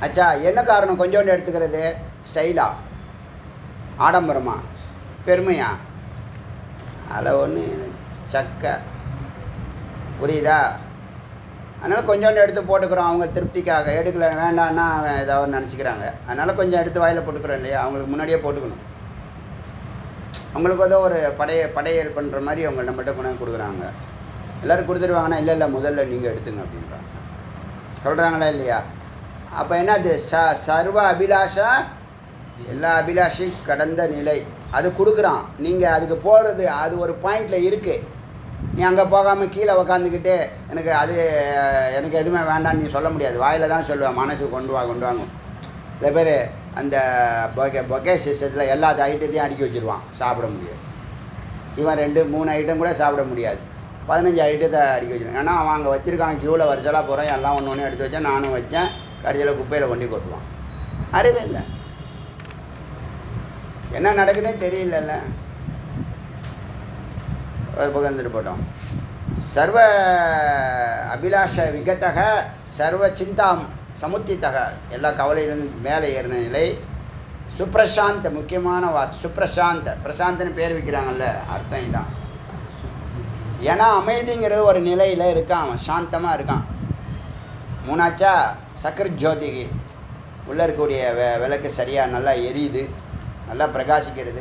அச்சா என்ன காரணம் கொஞ்சோண்டு எடுத்துக்கிறது ஸ்டைலா ஆடம்பரமா பெருமையா அதில் ஒன்று சக்க புரியுதா அதனால் கொஞ்சோண்டு எடுத்து போட்டுக்கிறோம் அவங்க திருப்திக்காக எடுக்கல வேண்டான்னா அவன் ஏதாவது நினச்சிக்கிறாங்க அதனால் கொஞ்சம் எடுத்து வாயில் போட்டுக்கிறோம் இல்லையா அவங்களுக்கு முன்னாடியே போட்டுக்கணும் அவங்களுக்கு ஏதோ ஒரு படைய படையல் பண்ணுற மாதிரி அவங்க நம்மகிட்ட கொண்டாந்து கொடுக்குறாங்க எல்லோரும் கொடுத்துருவாங்கன்னா இல்லை இல்லை முதல்ல நீங்கள் எடுத்துங்க அப்படின்றாங்க சொல்கிறாங்களா இல்லையா அப்போ என்னது ச சர்வ அபிலாஷா எல்லா அபிலாஷையும் கடந்த நிலை அது கொடுக்குறான் நீங்கள் அதுக்கு போகிறது அது ஒரு பாயிண்டில் இருக்குது நீ அங்கே போகாமல் கீழே உக்காந்துக்கிட்டு எனக்கு அது எனக்கு எதுவுமே வேண்டாம்னு நீ சொல்ல முடியாது வாயில் தான் சொல்லுவேன் மனசு கொண்டு வா கொண்டு வாங்க சில பேர் அந்த பொகே பொகே சிஸ்டத்தில் எல்லா ஐட்டத்தையும் அடுக்கி வச்சுருவான் சாப்பிட முடியாது இவன் ரெண்டு மூணு ஐட்டம் கூட சாப்பிட முடியாது பதினஞ்சு ஐட்டத்தை அடுக்கி வச்சிருவான் ஏன்னா அவன் அங்கே வச்சுருக்கான் க்யூவில் வரிசலாக போகிறேன் எல்லாம் ஒன்று ஒன்று எடுத்து வச்சேன் நானும் வச்சேன் கடைசியில் குப்பையில் கொண்டு கொட்டுவான் அறிவே இல்லை என்ன நடக்குதுன்னே தெரியலல்ல ஒரு பக்கம் இருந்துட்டு போட்டோம் சர்வ அபிலாஷ விகதக சர்வ சிந்தாம் சமுத்தித்தக எல்லா கவலையிலிருந்து மேலே ஏறின நிலை சுப்ரசாந்த முக்கியமான வார்த்தை சுப்ரசாந்த பிரசாந்தன்னு பேர் வைக்கிறாங்கல்ல அர்த்தம் இதான் ஏன்னா அமைதிங்கிறது ஒரு நிலையில் இருக்கான் அவன் சாந்தமாக இருக்கான் மூணாச்சா சக்கர ஜோதிகி உள்ளே இருக்கக்கூடிய வெ விளக்கு சரியாக நல்லா எரியுது நல்லா பிரகாசிக்கிறது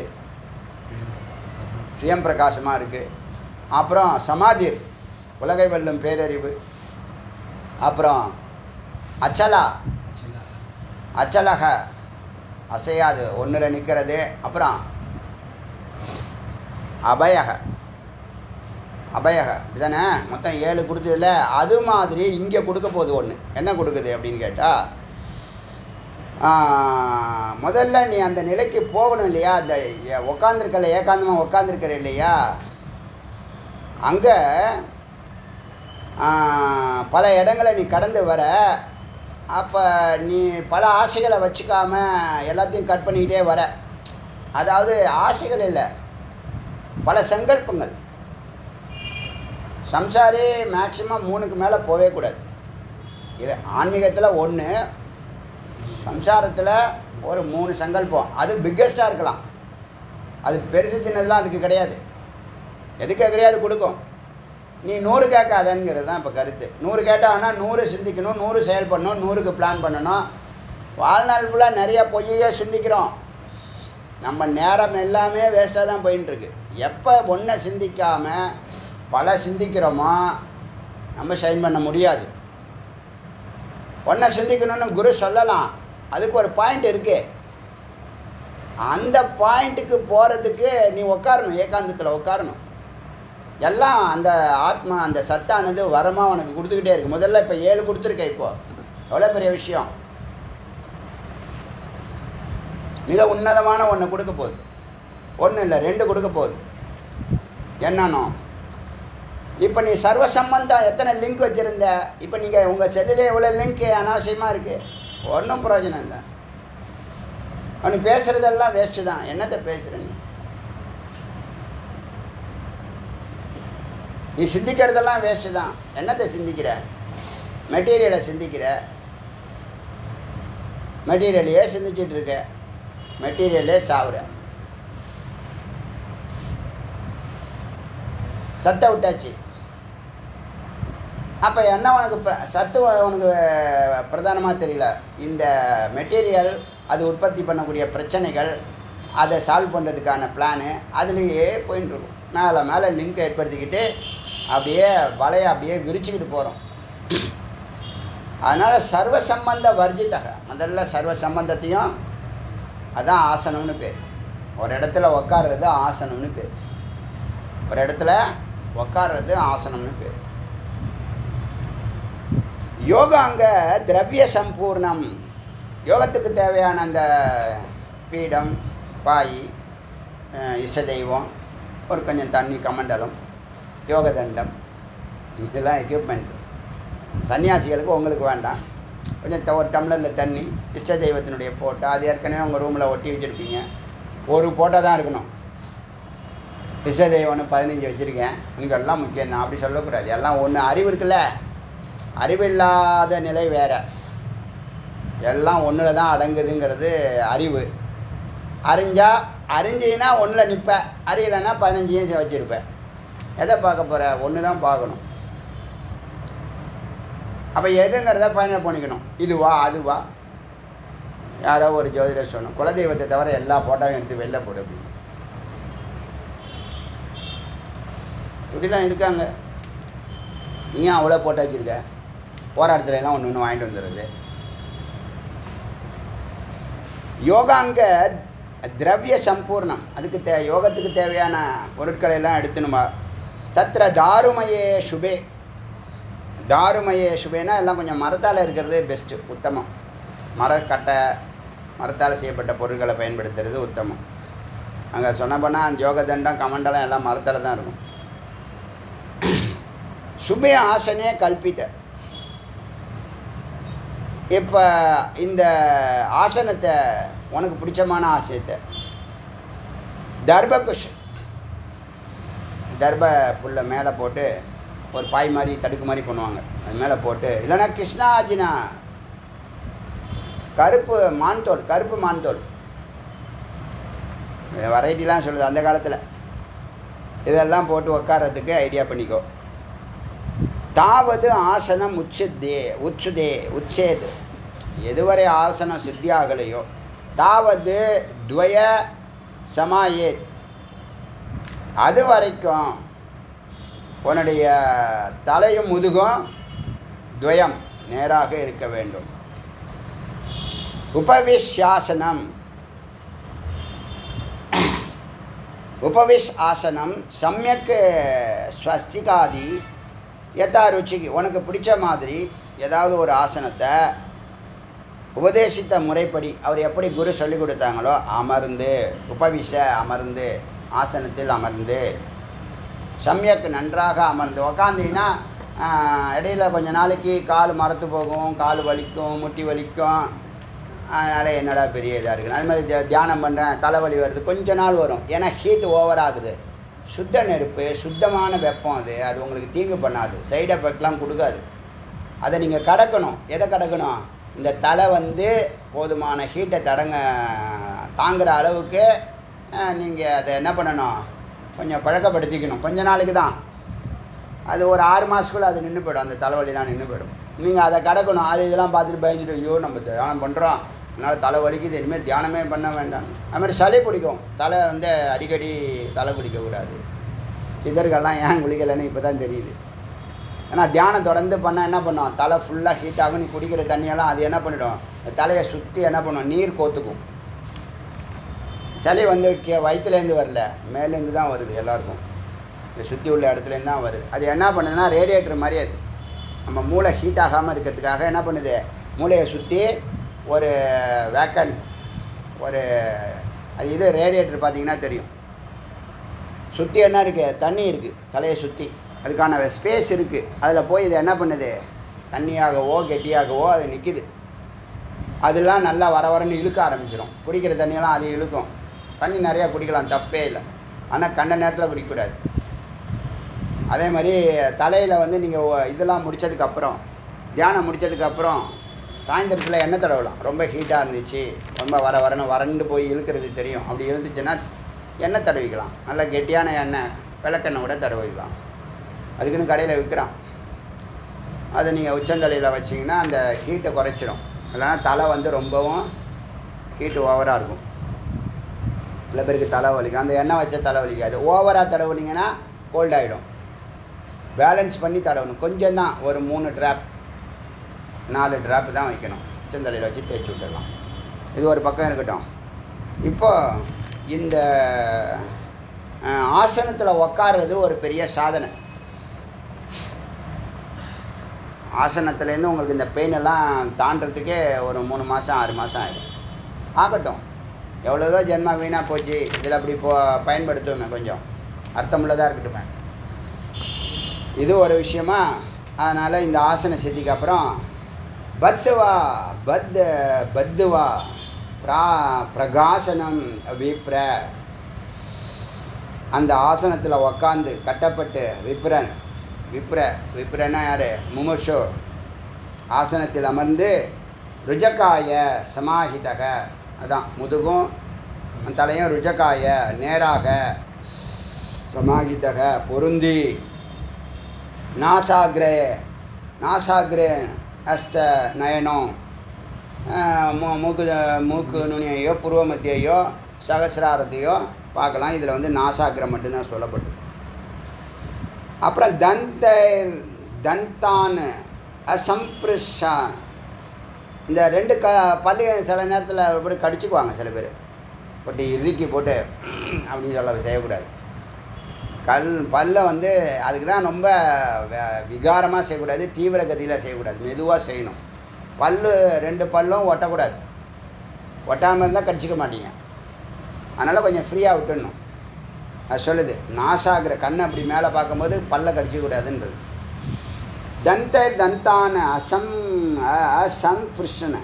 சுயம் பிரகாசமாக இருக்குது அப்புறம் சமாதிர் உலகை வெல்லும் பேரறிவு அப்புறம் அச்சலா அச்சலக அசையாது ஒன்றில் நிற்கிறது அப்புறம் அபயக அபயக இதுதானே மொத்தம் ஏழு கொடுத்ததில்ல அது மாதிரி இங்கே கொடுக்க போகுது ஒன்று என்ன கொடுக்குது அப்படின்னு கேட்டால் முதல்ல நீ அந்த நிலைக்கு போகணும் இல்லையா அந்த உக்காந்துருக்கல ஏகாந்தமாக உக்காந்துருக்கிற இல்லையா அங்கே பல இடங்களை நீ கடந்து வர அப்போ நீ பல ஆசைகளை வச்சுக்காம எல்லாத்தையும் கட் பண்ணிக்கிட்டே வர அதாவது ஆசைகள் இல்லை பல சங்கல்பங்கள் சம்சாரி மேக்சிமம் மூணுக்கு மேலே போகவே கூடாது இரு ஆன்மீகத்தில் ஒன்று சம்சாரத்தில் ஒரு மூணு சங்கல்பம் அது பிக்கஸ்ட்டாக இருக்கலாம் அது பெருசு சின்னதுலாம் அதுக்கு கிடையாது எது கேட்குறியோ அது கொடுக்கும் நீ நூறு கேட்காதங்கிறது தான் இப்போ கருத்து நூறு கேட்டாங்கன்னா நூறு சிந்திக்கணும் நூறு செயல் பண்ணணும் நூறுக்கு பிளான் பண்ணணும் வாழ்நாள் ஃபுல்லாக நிறைய பொய்யே சிந்திக்கிறோம் நம்ம நேரம் எல்லாமே வேஸ்ட்டாக தான் போயின்ட்டுருக்கு எப்போ ஒன்றை சிந்திக்காமல் பல சிந்திக்கிறோமோ நம்ம ஷைன் பண்ண முடியாது ஒன்றை சிந்திக்கணும்னு குரு சொல்லலாம் அதுக்கு ஒரு பாயிண்ட் இருக்கு அந்த பாயிண்ட்டுக்கு போகிறதுக்கு நீ உட்காரணும் ஏகாந்தத்தில் உட்காரணும் எல்லாம் அந்த ஆத்மா அந்த சத்தானது வரமாக உனக்கு கொடுத்துக்கிட்டே இருக்கு முதல்ல இப்போ ஏழு கொடுத்துருக்க இப்போ எவ்வளோ பெரிய விஷயம் மிக உன்னதமான ஒன்று கொடுக்க போகுது ஒன்று இல்லை ரெண்டு கொடுக்க போகுது என்னன்னோ இப்போ நீ சர்வ சம்பந்தம் எத்தனை லிங்க் வச்சுருந்த இப்போ நீங்கள் உங்கள் செல்லிலே எவ்வளோ லிங்க் அனாவசியமாக இருக்குது ஒன்றும் பிரயோஜனம் இல்லை அவனு பேசுகிறதெல்லாம் வேஸ்ட்டு தான் என்னத்தை பேசுகிற நீ நீ சிந்திக்கிறதெல்லாம் வேஸ்ட்டு தான் என்னத்தை சிந்திக்கிற மெட்டீரியலை சிந்திக்கிற மெட்டீரியலையே சிந்திச்சிட்டு இருக்க மெட்டீரியலே சாவுற சத்தை விட்டாச்சு அப்போ என்ன உனக்கு பிர சத்து உனக்கு பிரதானமாக தெரியல இந்த மெட்டீரியல் அது உற்பத்தி பண்ணக்கூடிய பிரச்சனைகள் அதை சால்வ் பண்ணுறதுக்கான பிளானு அதுலேயே போயின்னு இருக்கும் மேலே மேலே லிங்க் ஏற்படுத்திக்கிட்டு அப்படியே வலையை அப்படியே விரிச்சுக்கிட்டு போகிறோம் அதனால் சர்வ சம்பந்த வர்ஜித்தக முதல்ல சர்வ சம்பந்தத்தையும் அதான் ஆசனம்னு பேர் ஒரு இடத்துல உக்காடுறது ஆசனம்னு பேர் ஒரு இடத்துல உக்காடுறது ஆசனம்னு பேர் யோகாங்க திரவிய சம்பூர்ணம் யோகத்துக்கு தேவையான அந்த பீடம் பாய் அஹ், இஷ்ட தெய்வம் ஒரு கொஞ்சம் தண்ணி கமண்டலம் யோக தண்டம் இதெல்லாம் எக்யூப்மெண்ட்ஸ் சன்னியாசிகளுக்கு உங்களுக்கு வேண்டாம் கொஞ்சம் ட- ஒரு டம்ளரில் தண்ணி இஷ்ட தெய்வத்தினுடைய ஃபோட்டோ அது ஏற்கனவே உங்கள் ரூமில் ஒட்டி வச்சுருப்பீங்க ஒரு ஃபோட்டோ தான் இருக்கணும் இஷ்ட தெய்வம்னு பதினஞ்சு வச்சுருக்கேன் இங்கெல்லாம் முக்கியம் தான் அப்படி சொல்லக்கூடாது எல்லாம் ஒன்று அறிவு இருக்குல்ல அறிவில்லாத நிலை வேற எல்லாம் ஒன்றில் தான் அடங்குதுங்கிறது அறிவு அறிஞ்சா அறிஞ்சின்னா ஒன்றில் நிற்ப அறியலைன்னா பதினஞ்சையும் வச்சுருப்ப எதை பார்க்க போகிற ஒன்று தான் பார்க்கணும் அப்போ எதுங்கிறத ஃபைனல் பண்ணிக்கணும் இதுவா அதுவா யாரோ ஒரு ஜோதிடர் சொன்னோம் குலதெய்வத்தை தவிர எல்லா ஃபோட்டோவும் எடுத்து வெளில போடு அப்படின்னு இப்படிலாம் இருக்காங்க நீ ஏன் அவ்வளோ போட்டோ வச்சுருக்க போகிற இடத்துல எல்லாம் ஒன்று ஒன்று வாங்கிட்டு வந்துடுறது யோகாங்க திரவிய சம்பூர்ணம் அதுக்கு தே யோகத்துக்கு தேவையான பொருட்களை எல்லாம் எடுத்துணுமா தத்திர தாருமயே சுபே தாருமயே சுபேனா எல்லாம் கொஞ்சம் மரத்தால் இருக்கிறது பெஸ்ட்டு உத்தமம் மரக்கட்டை மரத்தால் செய்யப்பட்ட பொருட்களை பயன்படுத்துறது உத்தமம் அங்கே சொன்ன போனால் யோக தண்டம் கமண்டலம் எல்லாம் மரத்தால் தான் இருக்கும் சுபே ஆசனே கல்பித்த இப்போ இந்த ஆசனத்தை உனக்கு பிடிச்சமான ஆசனத்தை தர்பகுஷ் தர்ப புல்லை மேலே போட்டு ஒரு பாய் மாதிரி தடுக்கு மாதிரி பண்ணுவாங்க அது மேலே போட்டு இல்லைன்னா கிருஷ்ணாஜினா கருப்பு மான்தோல் கருப்பு மான்தோல் வெரைட்டிலாம் சொல்லுது அந்த காலத்தில் இதெல்லாம் போட்டு உட்கார்றதுக்கு ஐடியா பண்ணிக்கோ தாவது ஆசனம் உச்சுதே உச்சுதே உச்சேது எதுவரை ஆசனம் சித்தி ஆகலையோ தாவது துவய சமாயே அது வரைக்கும் உன்னுடைய தலையும் முதுகும் துவயம் நேராக இருக்க வேண்டும் உபவிஷ்யாசனம் உபவிஷ் ஆசனம் சமயக் ஸ்வஸ்திகாதி யதா ருச்சிக்கு உனக்கு பிடிச்ச மாதிரி ஏதாவது ஒரு ஆசனத்தை உபதேசித்த முறைப்படி அவர் எப்படி குரு சொல்லி கொடுத்தாங்களோ அமர்ந்து உபவிஷ அமர்ந்து ஆசனத்தில் அமர்ந்து சமயக்கு நன்றாக அமர்ந்து உக்காந்தீங்கன்னா இடையில கொஞ்ச நாளைக்கு கால் மரத்து போகும் கால் வலிக்கும் முட்டி வலிக்கும் அதனால் என்னடா பெரிய இதாக இருக்குது அது மாதிரி தியா- தியானம் பண்ணுறேன் தலைவலி வருது கொஞ்ச நாள் வரும் ஏன்னா ஹீட் ஓவர் ஆகுது சுத்த நெருப்பு சுத்தமான வெப்பம் அது அது உங்களுக்கு தீங்கு பண்ணாது சைடு எஃபெக்ட்லாம் கொடுக்காது அதை நீங்கள் கடக்கணும் எதை கடக்கணும் இந்த தலை வந்து போதுமான ஹீட்டை தடங்க தாங்குகிற அளவுக்கு நீங்கள் அதை என்ன பண்ணணும் கொஞ்சம் பழக்கப்படுத்திக்கணும் கொஞ்ச நாளைக்கு தான் அது ஒரு ஆறு மாதத்துக்குள்ளே அது நின்று போயிடும் அந்த தலைவலிலாம் நின்று போயிடும் நீங்கள் அதை கடக்கணும் அது இதெல்லாம் பார்த்துட்டு பயந்துட்டு ஐயோ நம்ம தியானம் பண்ணுறோம் அதனால் தலை வலிக்குது இனிமேல் தியானமே பண்ண வேண்டாம் அது மாதிரி சளி பிடிக்கும் தலை வந்து அடிக்கடி தலை குளிக்கக்கூடாது சித்தர்கள்லாம் ஏன் குளிக்கலைன்னு இப்போ தான் தெரியுது ஏன்னா தியானம் தொடர்ந்து பண்ணால் என்ன பண்ணும் தலை ஃபுல்லாக ஹீட் ஆகும் நீ குடிக்கிற தண்ணியெல்லாம் அது என்ன பண்ணிடும் இந்த தலையை சுற்றி என்ன பண்ணும் நீர் கோத்துக்கும் சளி வந்து கே வயிற்றுலேருந்து வரல மேலேருந்து தான் வருது எல்லாருக்கும் இந்த சுற்றி உள்ள இடத்துலேருந்து தான் வருது அது என்ன பண்ணுதுன்னா ரேடியேட்டர் மாதிரி அது நம்ம மூளை ஹீட் ஆகாமல் இருக்கிறதுக்காக என்ன பண்ணுது மூளையை சுற்றி ஒரு வேக்கன் ஒரு அது இது ரேடியேட்டர் பார்த்தீங்கன்னா தெரியும் சுற்றி என்ன இருக்குது தண்ணி இருக்குது தலையை சுற்றி அதுக்கான ஸ்பேஸ் இருக்குது அதில் போய் இது என்ன பண்ணுது தண்ணியாகவோ கெட்டியாகவோ அது நிற்கிது அதெல்லாம் நல்லா வர வரன்னு இழுக்க ஆரம்பிச்சிடும் குடிக்கிற தண்ணியெல்லாம் அது இழுக்கும் தண்ணி நிறையா குடிக்கலாம் தப்பே இல்லை ஆனால் கண்ட நேரத்தில் குடிக்கக்கூடாது அதே மாதிரி தலையில் வந்து நீங்கள் இதெல்லாம் முடித்ததுக்கப்புறம் தியானம் முடித்ததுக்கப்புறம் சாயந்தரத்தில் எண்ணெய் தடவலாம் ரொம்ப ஹீட்டாக இருந்துச்சு ரொம்ப வர வரன்னு வறண்டு போய் இழுக்கிறது தெரியும் அப்படி இருந்துச்சுன்னா எண்ணெய் தடவிக்கலாம் நல்ல கெட்டியான எண்ணெய் விளக்கெண்ணெய் கூட தடவிக்கலாம் அதுக்குன்னு கடையில் விற்கிறான் அதை நீங்கள் உச்சந்தலையில் வச்சிங்கன்னா அந்த ஹீட்டை குறைச்சிடும் இல்லைன்னா தலை வந்து ரொம்பவும் ஹீட்டு ஓவராக இருக்கும் சில பேருக்கு தலை வலிக்கும் அந்த எண்ணெய் வச்ச தலை வலிக்காது ஓவராக தடவுனீங்கன்னா கோல்ட் ஆகிடும் பேலன்ஸ் பண்ணி தடவணும் கொஞ்சம் தான் ஒரு மூணு ட்ராப் நாலு ட்ராப் தான் வைக்கணும் உச்சந்தலையில் வச்சு தேய்ச்சி விட்டுடலாம் இது ஒரு பக்கம் இருக்கட்டும் இப்போ இந்த ஆசனத்தில் உக்காடுறது ஒரு பெரிய சாதனை ஆசனத்துலேருந்து உங்களுக்கு இந்த பெயின் எல்லாம் தாண்டறதுக்கே ஒரு மூணு மாதம் ஆறு மாதம் ஆகிடும் ஆகட்டும் எவ்வளோதோ ஜென்மா வீணாக போச்சு இதில் அப்படி போ பயன்படுத்துவோமே கொஞ்சம் அர்த்தமுள்ளதாக இருக்கட்டுமே இது ஒரு விஷயமா அதனால் இந்த ஆசன சித்திக்கு அப்புறம் பத்துவா பத் பத்துவா பிரா பிரகாசனம் விப்ர அந்த ஆசனத்தில் உக்காந்து கட்டப்பட்டு விப்ரன் விப்ர விப்ரன்னா யார் முமுர்ஷோ ஆசனத்தில் அமர்ந்து ருஜகாய சமாஹிதக அதான் முதுகும் தலையும் ருஜகாய நேராக சமாஹிதக பொருந்தி நாசாகிரே நாசாகிரே அஸ்த நயனம் ஆஹ் மூ- மூக்கு மூக்கு நுனியையோ புருவ மத்தியையோ சகசிராரத்தையோ பார்க்கலாம் இதில் வந்து நாசாகிரம் மட்டும்தான் சொல்லப்பட்டிருக்கு அப்புறம் தந்த தந்தான் அசம்பிருஷான் இந்த ரெண்டு க பள்ளி சில நேரத்தில் இப்படி கடிச்சுக்குவாங்க சில பேர் பட்டு இறுக்கி போட்டு அப்படின்னு சொல்ல செய்யக்கூடாது கல் பல்லை வந்து அதுக்கு தான் ரொம்ப விகாரமாக செய்யக்கூடாது தீவிர கதியில் செய்யக்கூடாது மெதுவாக செய்யணும் பல்லு ரெண்டு பல்லும் ஒட்டக்கூடாது ஒட்டாமல் இருந்தால் கடிச்சிக்க மாட்டீங்க அதனால் கொஞ்சம் ஃப்ரீயாக விட்டுடணும் அது சொல்லுது நாசாகிற கண்ணை அப்படி மேலே பார்க்கும்போது பல்ல கடிச்சிக்கூடாதுன்றது தந்தைர் தந்தான அசம் அ- அசம் புருஷன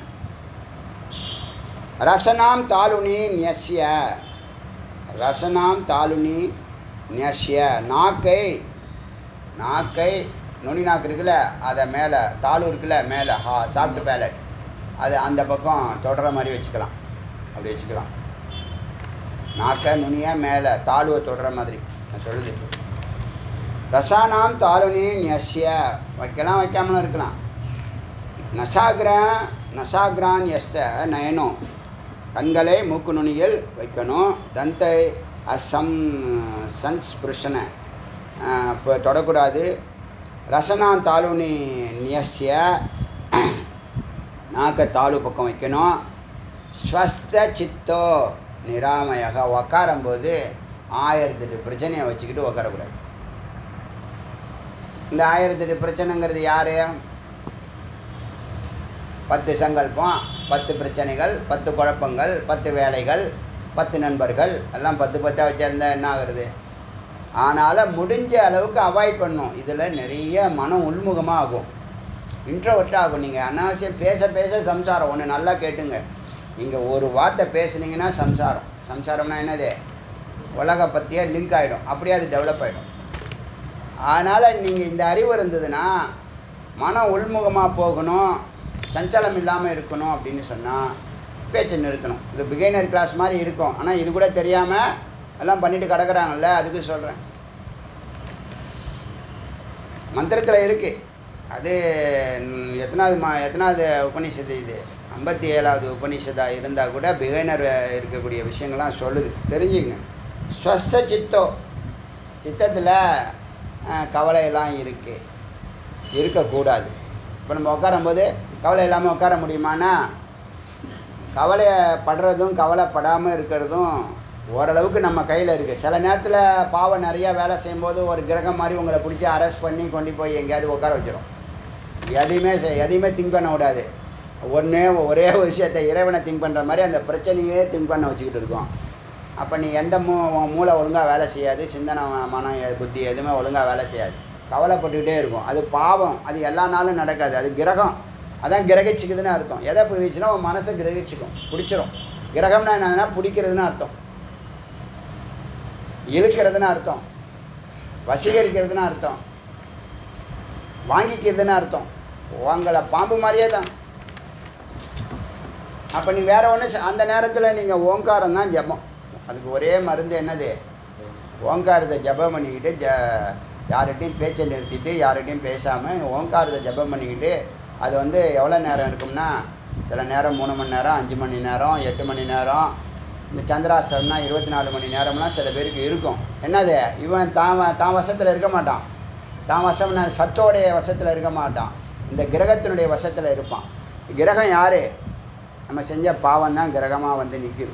ரசனாம் தாலுனி நியஸ்ய ரசனாம் தாலுனி நியஸ்ய நாக்கை நாக்கை நுனி நாக்கு இருக்குல்ல அதை மேலே தாலு இருக்குல்ல மேலே ஹா சாப்பிட்டு பேலட் அது அந்த பக்கம் தொடர மாதிரி வச்சுக்கலாம் அப்படி வச்சுக்கலாம் நாக்கை நுனியை மேலே தாலுவை தொடர மாதிரி நான் சொல்லுது ரசானாம் தாலுனி நியஸ்ய வைக்கலாம் வைக்காமலும் இருக்கலாம் நசாகிர நசாகிரான் எஸ்த நயனம் கண்களை மூக்கு நுனியில் வைக்கணும் தந்தை அசம் சன்ஸ்பிருஷனை இப்போ தொடக்கூடாது ரசனான் தாலுனி நியஸ்ய நாக்க தாலு பக்கம் வைக்கணும் ஸ்வஸ்த சித்தோ நிராமயக உக்காரும்போது ஆயிரத்தெட்டு பிரச்சனையை வச்சுக்கிட்டு உக்காரக்கூடாது இந்த ஆயிரத்தெட்டு பிரச்சனைங்கிறது யார் பத்து சங்கல்பம் பத்து பிரச்சனைகள் பத்து குழப்பங்கள் பத்து வேலைகள் பத்து நண்பர்கள் எல்லாம் பத்து பத்தாக வச்சிருந்தா என்ன ஆகுறது ஆனாலும் முடிஞ்ச அளவுக்கு அவாய்ட் பண்ணும் இதில் நிறைய மனம் உள்முகமாக ஆகும் இன்ட்ரோவர்ட் ஆகும் நீங்கள் அனாவசியம் பேச பேச சம்சாரம் ஒன்று நல்லா கேட்டுங்க நீங்கள் ஒரு வார்த்தை பேசுனீங்கன்னா சம்சாரம் சம்சாரம்னா என்னது உலக பற்றியே லிங்க் ஆகிடும் அப்படியே அது டெவலப் ஆகிடும் அதனால் நீங்கள் இந்த அறிவு இருந்ததுன்னா மனம் உள்முகமாக போகணும் சஞ்சலம் இல்லாமல் இருக்கணும் அப்படின்னு சொன்னால் பேச்சை நிறுத்தணும் இது பிகைனர் கிளாஸ் மாதிரி இருக்கும் ஆனால் இது கூட தெரியாமல் எல்லாம் பண்ணிட்டு கிடக்குறாங்கல்ல அதுக்கு சொல்கிறேன் மந்திரத்தில் இருக்குது அது ம், எத்தனாவது மா எத்தனாவது உபநிஷத்து இது ஐம்பத்தி ஏழாவது உபநிஷதாக இருந்தால் கூட பிகைனர் இருக்கக்கூடிய விஷயங்கள்லாம் சொல்லுது தெரிஞ்சுங்க ஸ்வஸ்த சித்தோ சித்தத்தில் கவலையெல்லாம் இருக்குது இருக்கக்கூடாது இப்போ நம்ம உட்காரும்போது கவலை இல்லாமல் உட்கார முடியுமானா கவலைப்படுறதும் கவலைப்படாமல் இருக்கிறதும் ஓரளவுக்கு நம்ம கையில் இருக்குது சில நேரத்தில் பாவம் நிறையா வேலை செய்யும்போது ஒரு கிரகம் மாதிரி உங்களை பிடிச்சி அரெஸ்ட் பண்ணி கொண்டு போய் எங்கேயாவது உட்கார வச்சிரும் எதையுமே செய்- எதையுமே திங்க் பண்ண விடாது ஒன்றே ஒரே ஒரு விஷயத்தை இறைவனை திங்க் பண்ணுற மாதிரி அந்த பிரச்சனையே திங்க் பண்ண வச்சுக்கிட்டு இருக்கோம் அப்போ நீ எந்த மூ உன் மூளை ஒழுங்காக வேலை செய்யாது சிந்தனை மனம் எ- புத்தி எதுவுமே ஒழுங்காக வேலை செய்யாது கவலைப்பட்டுக்கிட்டே இருக்கும் அது பாவம் அது எல்லா நாளும் நடக்காது அது கிரகம் அதான் கிரகிச்சுக்குதுன்னு அர்த்தம் எதை பிரிச்சுன்னா உன் மனசை கிரகிச்சுக்கும் பிடிச்சிரும் கிரகம்னா என்னதுன்னா பிடிக்கிறதுன்னு அர்த்தம் இழுக்கிறதுன்னு அர்த்தம் வசீகரிக்கிறதுன்னு அர்த்தம் வாங்கிக்கிறதுன்னு அர்த்தம் உங்களை பாம்பு மாதிரியே தான் அப்போ நீ வேற ஒன்று அந்த நேரத்தில் நீங்கள் ஓங்காரம் தான் ஜபம் அதுக்கு ஒரே மருந்து என்னது ஓங்காரத்தை ஜபம் பண்ணிக்கிட்டு ஜ யார்கிட்டையும் பேச்சை நிறுத்திட்டு யார்கிட்டையும் பேசாமல் ஓங்காரத்தை ஜபம் பண்ணிக்கிட்டு அது வந்து எவ்வளோ நேரம் இருக்கும்னா சில நேரம் மூணு மணி நேரம் அஞ்சு மணி நேரம் எட்டு மணி நேரம் இந்த சந்திராசனம்னா இருபத்தி நாலு மணி நேரம்லாம் சில பேருக்கு இருக்கும் என்னது இவன் தான் வ- தான் வசத்தில் இருக்க மாட்டான் தான் வசம்னா சத்தோடைய வசத்தில் இருக்க மாட்டான் இந்த கிரகத்தினுடைய வசத்தில் இருப்பான் கிரகம் யார் நம்ம செஞ்ச பாவம் தான் கிரகமாக வந்து நிற்கிது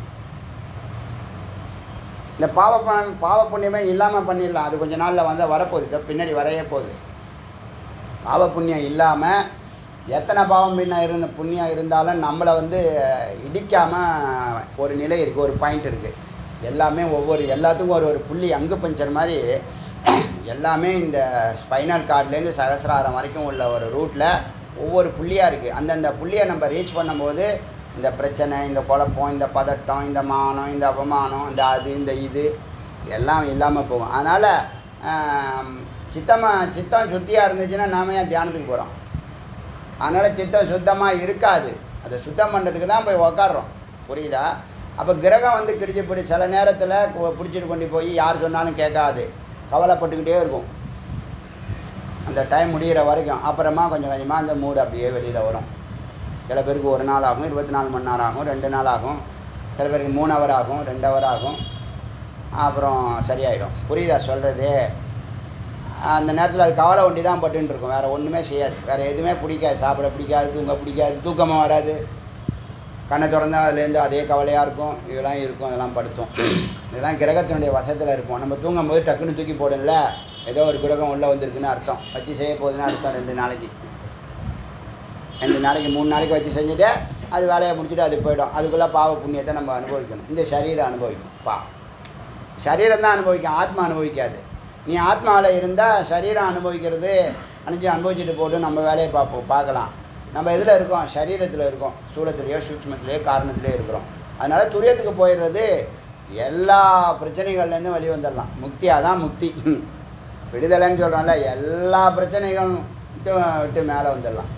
இந்த பாவ பணம் பாவ புண்ணியமே இல்லாமல் பண்ணிடலாம் அது கொஞ்ச நாளில் வந்து வரப்போகுது இதோ பின்னாடி வரைய போகுது பாவ புண்ணியம் இல்லாமல் எத்தனை பாவம் பின்ன இருந்த புண்ணியம் இருந்தாலும் நம்மளை வந்து இடிக்காமல் ஒரு நிலை இருக்குது ஒரு பாயிண்ட் இருக்குது எல்லாமே ஒவ்வொரு எல்லாத்துக்கும் ஒரு ஒரு புள்ளி அங்கு பஞ்சர் மாதிரி எல்லாமே இந்த ஸ்பைனல் கார்ட்லேருந்து சகசிராரம் வரைக்கும் உள்ள ஒரு ரூட்டில் ஒவ்வொரு புள்ளியாக இருக்குது அந்தந்த புள்ளியை நம்ம ரீச் பண்ணும்போது இந்த பிரச்சனை இந்த குழப்பம் இந்த பதட்டம் இந்த மானம் இந்த அவமானம் இந்த அது இந்த இது எல்லாம் இல்லாமல் போகும் அதனால் சித்தமாக சித்தம் சுத்தியாக இருந்துச்சுன்னா நாம ஏன் தியானத்துக்கு போகிறோம் அதனால் சித்தம் சுத்தமாக இருக்காது அதை சுத்தம் பண்ணுறதுக்கு தான் போய் உக்காடுறோம் புரியுதா அப்போ கிரகம் வந்து கிடிச்சு பிடி சில நேரத்தில் பிடிச்சிட்டு கொண்டு போய் யார் சொன்னாலும் கேட்காது கவலைப்பட்டுக்கிட்டே இருக்கும் அந்த டைம் முடிகிற வரைக்கும் அப்புறமா கொஞ்சம் கொஞ்சமாக அந்த மூடு அப்படியே வெளியில் வரும் சில பேருக்கு ஒரு நாள் ஆகும் இருபத்தி நாலு மணி நேரம் ஆகும் ரெண்டு நாள் ஆகும் சில பேருக்கு மூணு ஹவர் ஆகும் ரெண்டு ஹவர் ஆகும் அப்புறம் சரியாயிடும் புரியுதா சொல்கிறது அந்த நேரத்தில் அது கவலை ஒண்டி தான் பட்டுன்னு இருக்கும் வேறு ஒன்றுமே செய்யாது வேறு எதுவுமே பிடிக்காது சாப்பிட பிடிக்காது தூங்க பிடிக்காது தூக்கமாக வராது கண்ணை திறந்தா அதுலேருந்து அதே கவலையாக இருக்கும் இதெல்லாம் இருக்கும் அதெல்லாம் படுத்தும் இதெல்லாம் கிரகத்தினுடைய வசத்தில் இருப்போம் நம்ம தூங்கும்போது டக்குன்னு தூக்கி போடும்ல ஏதோ ஒரு கிரகம் உள்ளே வந்திருக்குன்னு அர்த்தம் வச்சு செய்ய போகுதுன்னு அர்த்தம் ரெண்டு நாளைக்கு ரெண்டு நாளைக்கு மூணு நாளைக்கு வச்சு செஞ்சுட்டு அது வேலையை முடிச்சுட்டு அது போயிடும் அதுக்குள்ளே பாவ புண்ணியத்தை நம்ம அனுபவிக்கணும் இந்த சரீரம் அனுபவிக்கும் பா சரீரம் தான் அனுபவிக்கும் ஆத்மா அனுபவிக்காது நீ ஆத்மாவில் இருந்தால் சரீரம் அனுபவிக்கிறது அனுப்பிச்சு அனுபவிச்சுட்டு போட்டு நம்ம வேலையை பார்ப்போம் பார்க்கலாம் நம்ம எதில் இருக்கோம் சரீரத்தில் இருக்கோம் ஸ்தூலத்திலேயோ சூட்சமத்திலேயோ காரணத்திலேயோ இருக்கிறோம் அதனால் துரியத்துக்கு போயிடுறது எல்லா பிரச்சனைகள்லேருந்தும் வெளியே வந்துடலாம் முக்தி அதான் முக்தி விடுதலைன்னு சொல்கிறோம்ல எல்லா பிரச்சனைகளும் விட்டு விட்டு மேலே வந்துடலாம்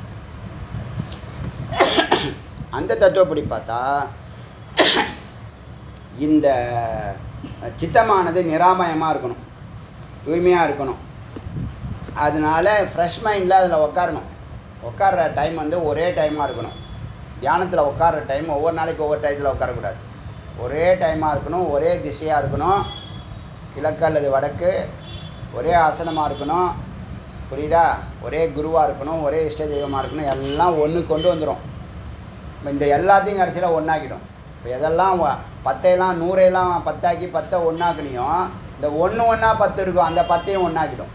அந்த தத்துவப்படி பார்த்தா இந்த சித்தமானது நிராமயமாக இருக்கணும் தூய்மையாக இருக்கணும் அதனால ஃப்ரெஷ் மைண்டில் அதில் உட்காரணும் உட்கார்ற டைம் வந்து ஒரே டைமாக இருக்கணும் தியானத்தில் உட்கார்ற டைம் ஒவ்வொரு நாளைக்கு ஒவ்வொரு டயத்தில் உட்காரக்கூடாது ஒரே டைமாக இருக்கணும் ஒரே திசையாக இருக்கணும் கிழக்கு அல்லது வடக்கு ஒரே ஆசனமாக இருக்கணும் புரியுதா ஒரே குருவாக இருக்கணும் ஒரே இஷ்ட தெய்வமாக இருக்கணும் எல்லாம் ஒன்று கொண்டு வந்துடும் இப்போ இந்த எல்லாத்தையும் கடைசியில் ஒன்றாக்கிடும் இப்போ எதெல்லாம் வ- பத்தையெல்லாம் நூறையெல்லாம் பத்தாக்கி பத்தை ஒன்றாக்குனியும் இந்த ஒன்று ஒன்றா பத்து இருக்கும் அந்த பத்தையும் ஒன்றாக்கிடும்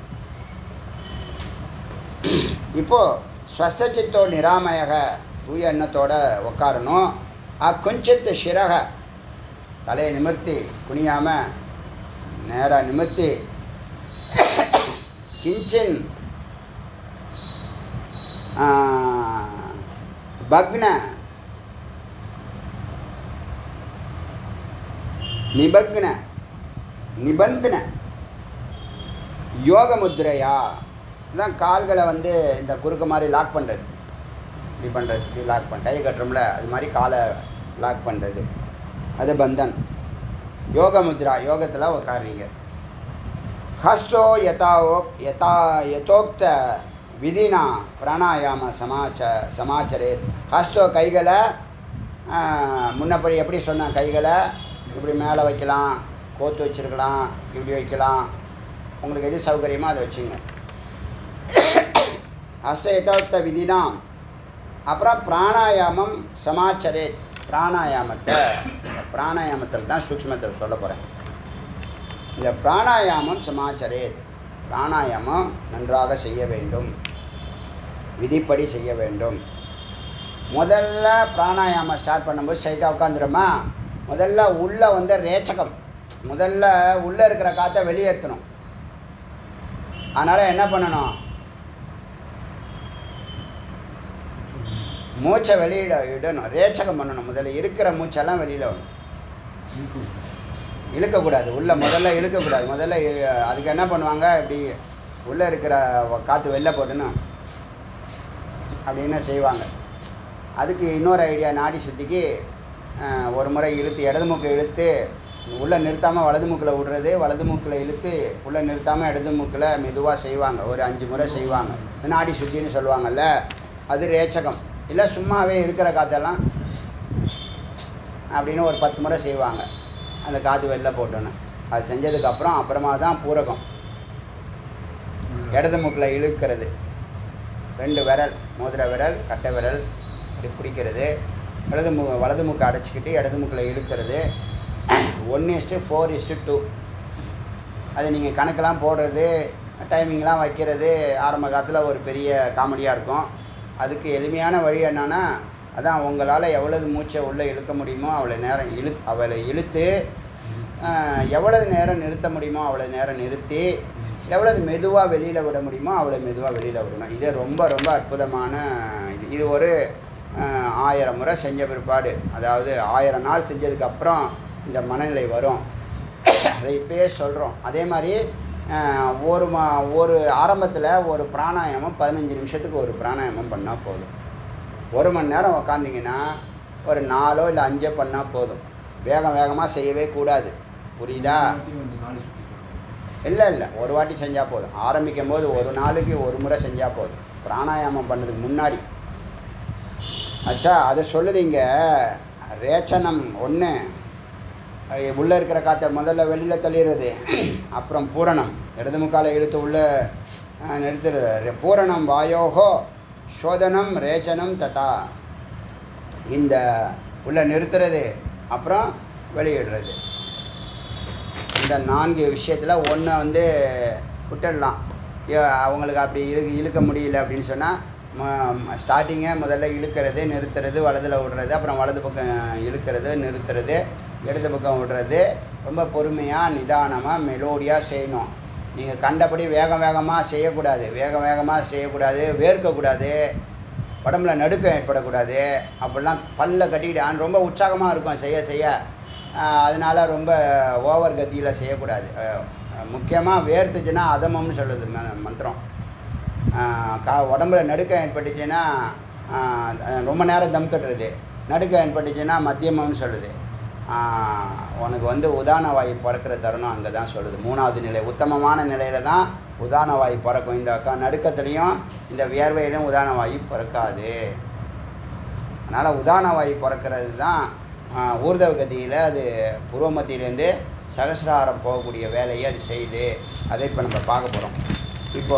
இப்போது ஸ்வசச்சித்தோ நிராமயக தூய எண்ணத்தோட உட்காரணும் அக்குஞ்சித்து சிரக தலையை நிமிர்த்தி குனியாமல் நேராக நிமிர்த்தி கிஞ்சின் ஆ, பக்ன நிபக்ன நிபந்தன யோக முத்திரையா இதுதான் கால்களை வந்து இந்த குறுக்கு மாதிரி லாக் பண்ணுறது இப்படி பண்ணுறது இப்படி லாக் பண்ண கை கட்டுறோம்ல அது மாதிரி காலை லாக் பண்ணுறது அது பந்தன் யோக முத்ரா யோகத்தில் உட்காருறீங்க ஹஸ்தோ யதா யதா யதோக்த விதினா பிராணாயாம சமாச்ச சமாச்சரேத் ஹஸ்தோ கைகளை ஆ, முன்னப்படி எப்படி சொன்ன கைகளை இப்படி மேலே வைக்கலாம் கோத்து வச்சிருக்கலாம் இப்படி வைக்கலாம் உங்களுக்கு எது சௌகரியமோ அதை வச்சுங்க ஹஸ்த யதோக்த விதினா அப்புறம் பிராணாயாமம் சமாச்சரேத் பிராணாயாமத்தை பிராணாயாமத்தில் தான் சூக்ஷ்மத்தில் சொல்ல போகிறேன் இந்த பிராணாயாமம் சமாச்சரேத் பிராணாயாமம் நன்றாக செய்ய வேண்டும் விதிப்படி செய்ய வேண்டும் முதல்ல பிராணாயாமம் ஸ்டார்ட் பண்ணும்போது ஸ்ட்ரைட்டாக உட்காந்துருமா முதல்ல உள்ளே வந்து ரேச்சகம் முதல்ல உள்ளே இருக்கிற காற்றை வெளியேற்றணும் அதனால் என்ன பண்ணணும் மூச்சை வெளியிட விடணும் ரேச்சகம் பண்ணணும் முதல்ல இருக்கிற மூச்செல்லாம் வெளியில் விடணும் இழுக்கக்கூடாது உள்ளே முதல்ல இழுக்கக்கூடாது முதல்ல இ- அதுக்கு என்ன பண்ணுவாங்க இப்படி உள்ளே இருக்கிற வ- காற்று வெளில போட்டுன்னு அப்படின்னு செய்வாங்க அதுக்கு இன்னொரு ஐடியா நாடி சுத்திக்கு அஹ், ஒரு முறை இழுத்து இடது மூக்கை இழுத்து உள்ளே நிறுத்தாமல் வலது மூக்கில் விடுறது வலது மூக்கில் இழுத்து உள்ளே நிறுத்தாமல் இடது மூக்கில் மெதுவாக செய்வாங்க ஒரு அஞ்சு முறை செய்வாங்க இந்த நாடி சுத்தின்னு சொல்லுவாங்கல்ல அது ரேச்சகம் இல்லை சும்மாவே இருக்கிற காற்றெல்லாம் அப்படின்னு ஒரு பத்து முறை செய்வாங்க அந்த காற்று வெளில போட்டோன்னு அது செஞ்சதுக்கப்புறம் அப்புறமா தான் பூரகம் இடது மூக்கில் இழுக்கிறது ரெண்டு விரல் மோதிர விரல் கட்டை விரல் இப்படி பிடிக்கிறது இடது மூ வலது மூக்கை அடைச்சிக்கிட்டு இடது மூக்கில் இழுக்கிறது ஒன்று இஸ்ட்டு ஃபோர் இஸ்ட்டு டூ அது நீங்கள் கணக்கெல்லாம் போடுறது டைமிங்லாம் வைக்கிறது ஆரம்ப காலத்தில் ஒரு பெரிய காமெடியாக இருக்கும் அதுக்கு எளிமையான வழி என்னன்னா அதான் உங்களால் எவ்வளவு மூச்சை உள்ளே இழுக்க முடியுமோ அவ்வளோ நேரம் இழு அவளை இழுத்து ஆஹ், எவ்வளவு நேரம் நிறுத்த முடியுமோ அவ்வளோ நேரம் நிறுத்தி எவ்வளவு மெதுவாக வெளியில் விட முடியுமோ அவ்வளோ மெதுவாக வெளியில் விடணும் இது ரொம்ப ரொம்ப அற்புதமான இது இது ஒரு ஆஹ், ஆயிரம் முறை செஞ்ச பிற்பாடு அதாவது ஆயிரம் நாள் செஞ்சதுக்கப்புறம் இந்த மனநிலை வரும் அதை இப்பயே சொல்கிறோம் அதே மாதிரி ஆஹ், ஒரு மா ஒரு ஆரம்பத்தில் ஒரு பிராணாயாமம் பதினஞ்சு நிமிஷத்துக்கு ஒரு பிராணாயாமம் பண்ணால் போதும் ஒரு மணி நேரம் உக்காந்திங்கன்னா ஒரு நாலோ இல்லை அஞ்சோ பண்ணால் போதும் வேகம் வேகமாக செய்யவே கூடாது புரியுதா இல்லை இல்லை ஒரு வாட்டி செஞ்சால் போதும் ஆரம்பிக்கும் போது ஒரு நாளைக்கு ஒரு முறை செஞ்சால் போதும் பிராணாயாமம் பண்ணதுக்கு முன்னாடி அச்சா அதை சொல்லுது இங்கே ரேச்சனம் ஒன்று உள்ளே இருக்கிற காற்றை முதல்ல வெளியில் தள்ளிடுறது அப்புறம் பூரணம் இடது முக்கால இழுத்து உள்ளே அஹ், நிறுத்துறது ரெ- பூரணம் வாயோகோ சோதனம் ரேச்சனம் ததா இந்த உள்ளே நிறுத்துறது அப்புறம் வெளியிடுறது இந்த நான்கு விஷயத்தில் ஒன்றை வந்து விட்டுடலாம் ஏ- அவங்களுக்கு அப்படி இழு இழுக்க முடியல அப்படின்னு சொன்னால் ஸ்டார்டிங்கே முதல்ல இழுக்கிறது நிறுத்துறது வலதில் விடுறது அப்புறம் வலது பக்கம் இழுக்கிறது நிறுத்துறது இடது பக்கம் விடுறது ரொம்ப பொறுமையாக நிதானமாக மெலோடியாக செய்யணும் நீங்கள் கண்டபடி வேக வேகமாக செய்யக்கூடாது வேக வேகமாக செய்யக்கூடாது வேர்க்கக்கூடாது உடம்புல நடுக்கம் ஏற்படக்கூடாது அப்படிலாம் பல்ல கட்டிக்கிட்டு ஆ, ரொம்ப உற்சாகமாக இருக்கும் செய்ய செய்ய ஆஹ், அதனால ரொம்ப ஓவர் கத்தியில் செய்யக்கூடாது முக்கியமாக வேர்த்துச்சுன்னா அதமம்னு சொல்லுது ம- மந்திரம் ஆஹ், கா உடம்புல நடுக்கம் ஏற்பட்டுச்சுன்னா ஆஹ், அஹ், ரொம்ப நேரம் தம் கட்டுறது நடுக்கம் ஏற்பட்டுச்சுன்னா மத்தியமம்னு சொல்லுது ஆஹ், உனக்கு வந்து உதான வாயு பிறக்கிற தருணம் அங்கே தான் சொல்லுது மூணாவது நிலை உத்தமமான நிலையில தான் உதான வாயு பிறக்கும் இந்த க நடுக்கத்துலேயும் இந்த வியர்வையிலும் உதான வாயு பிறக்காது அதனால் உதான வாயு பிறக்கிறது தான் ஆஹ், ஊர்தவ கதியில் அது பூர்வ மத்தியிலேருந்து சகசிராரம் போகக்கூடிய வேலையை அது செய்யுது அதை இப்போ நம்ம பார்க்க போகிறோம் இப்போ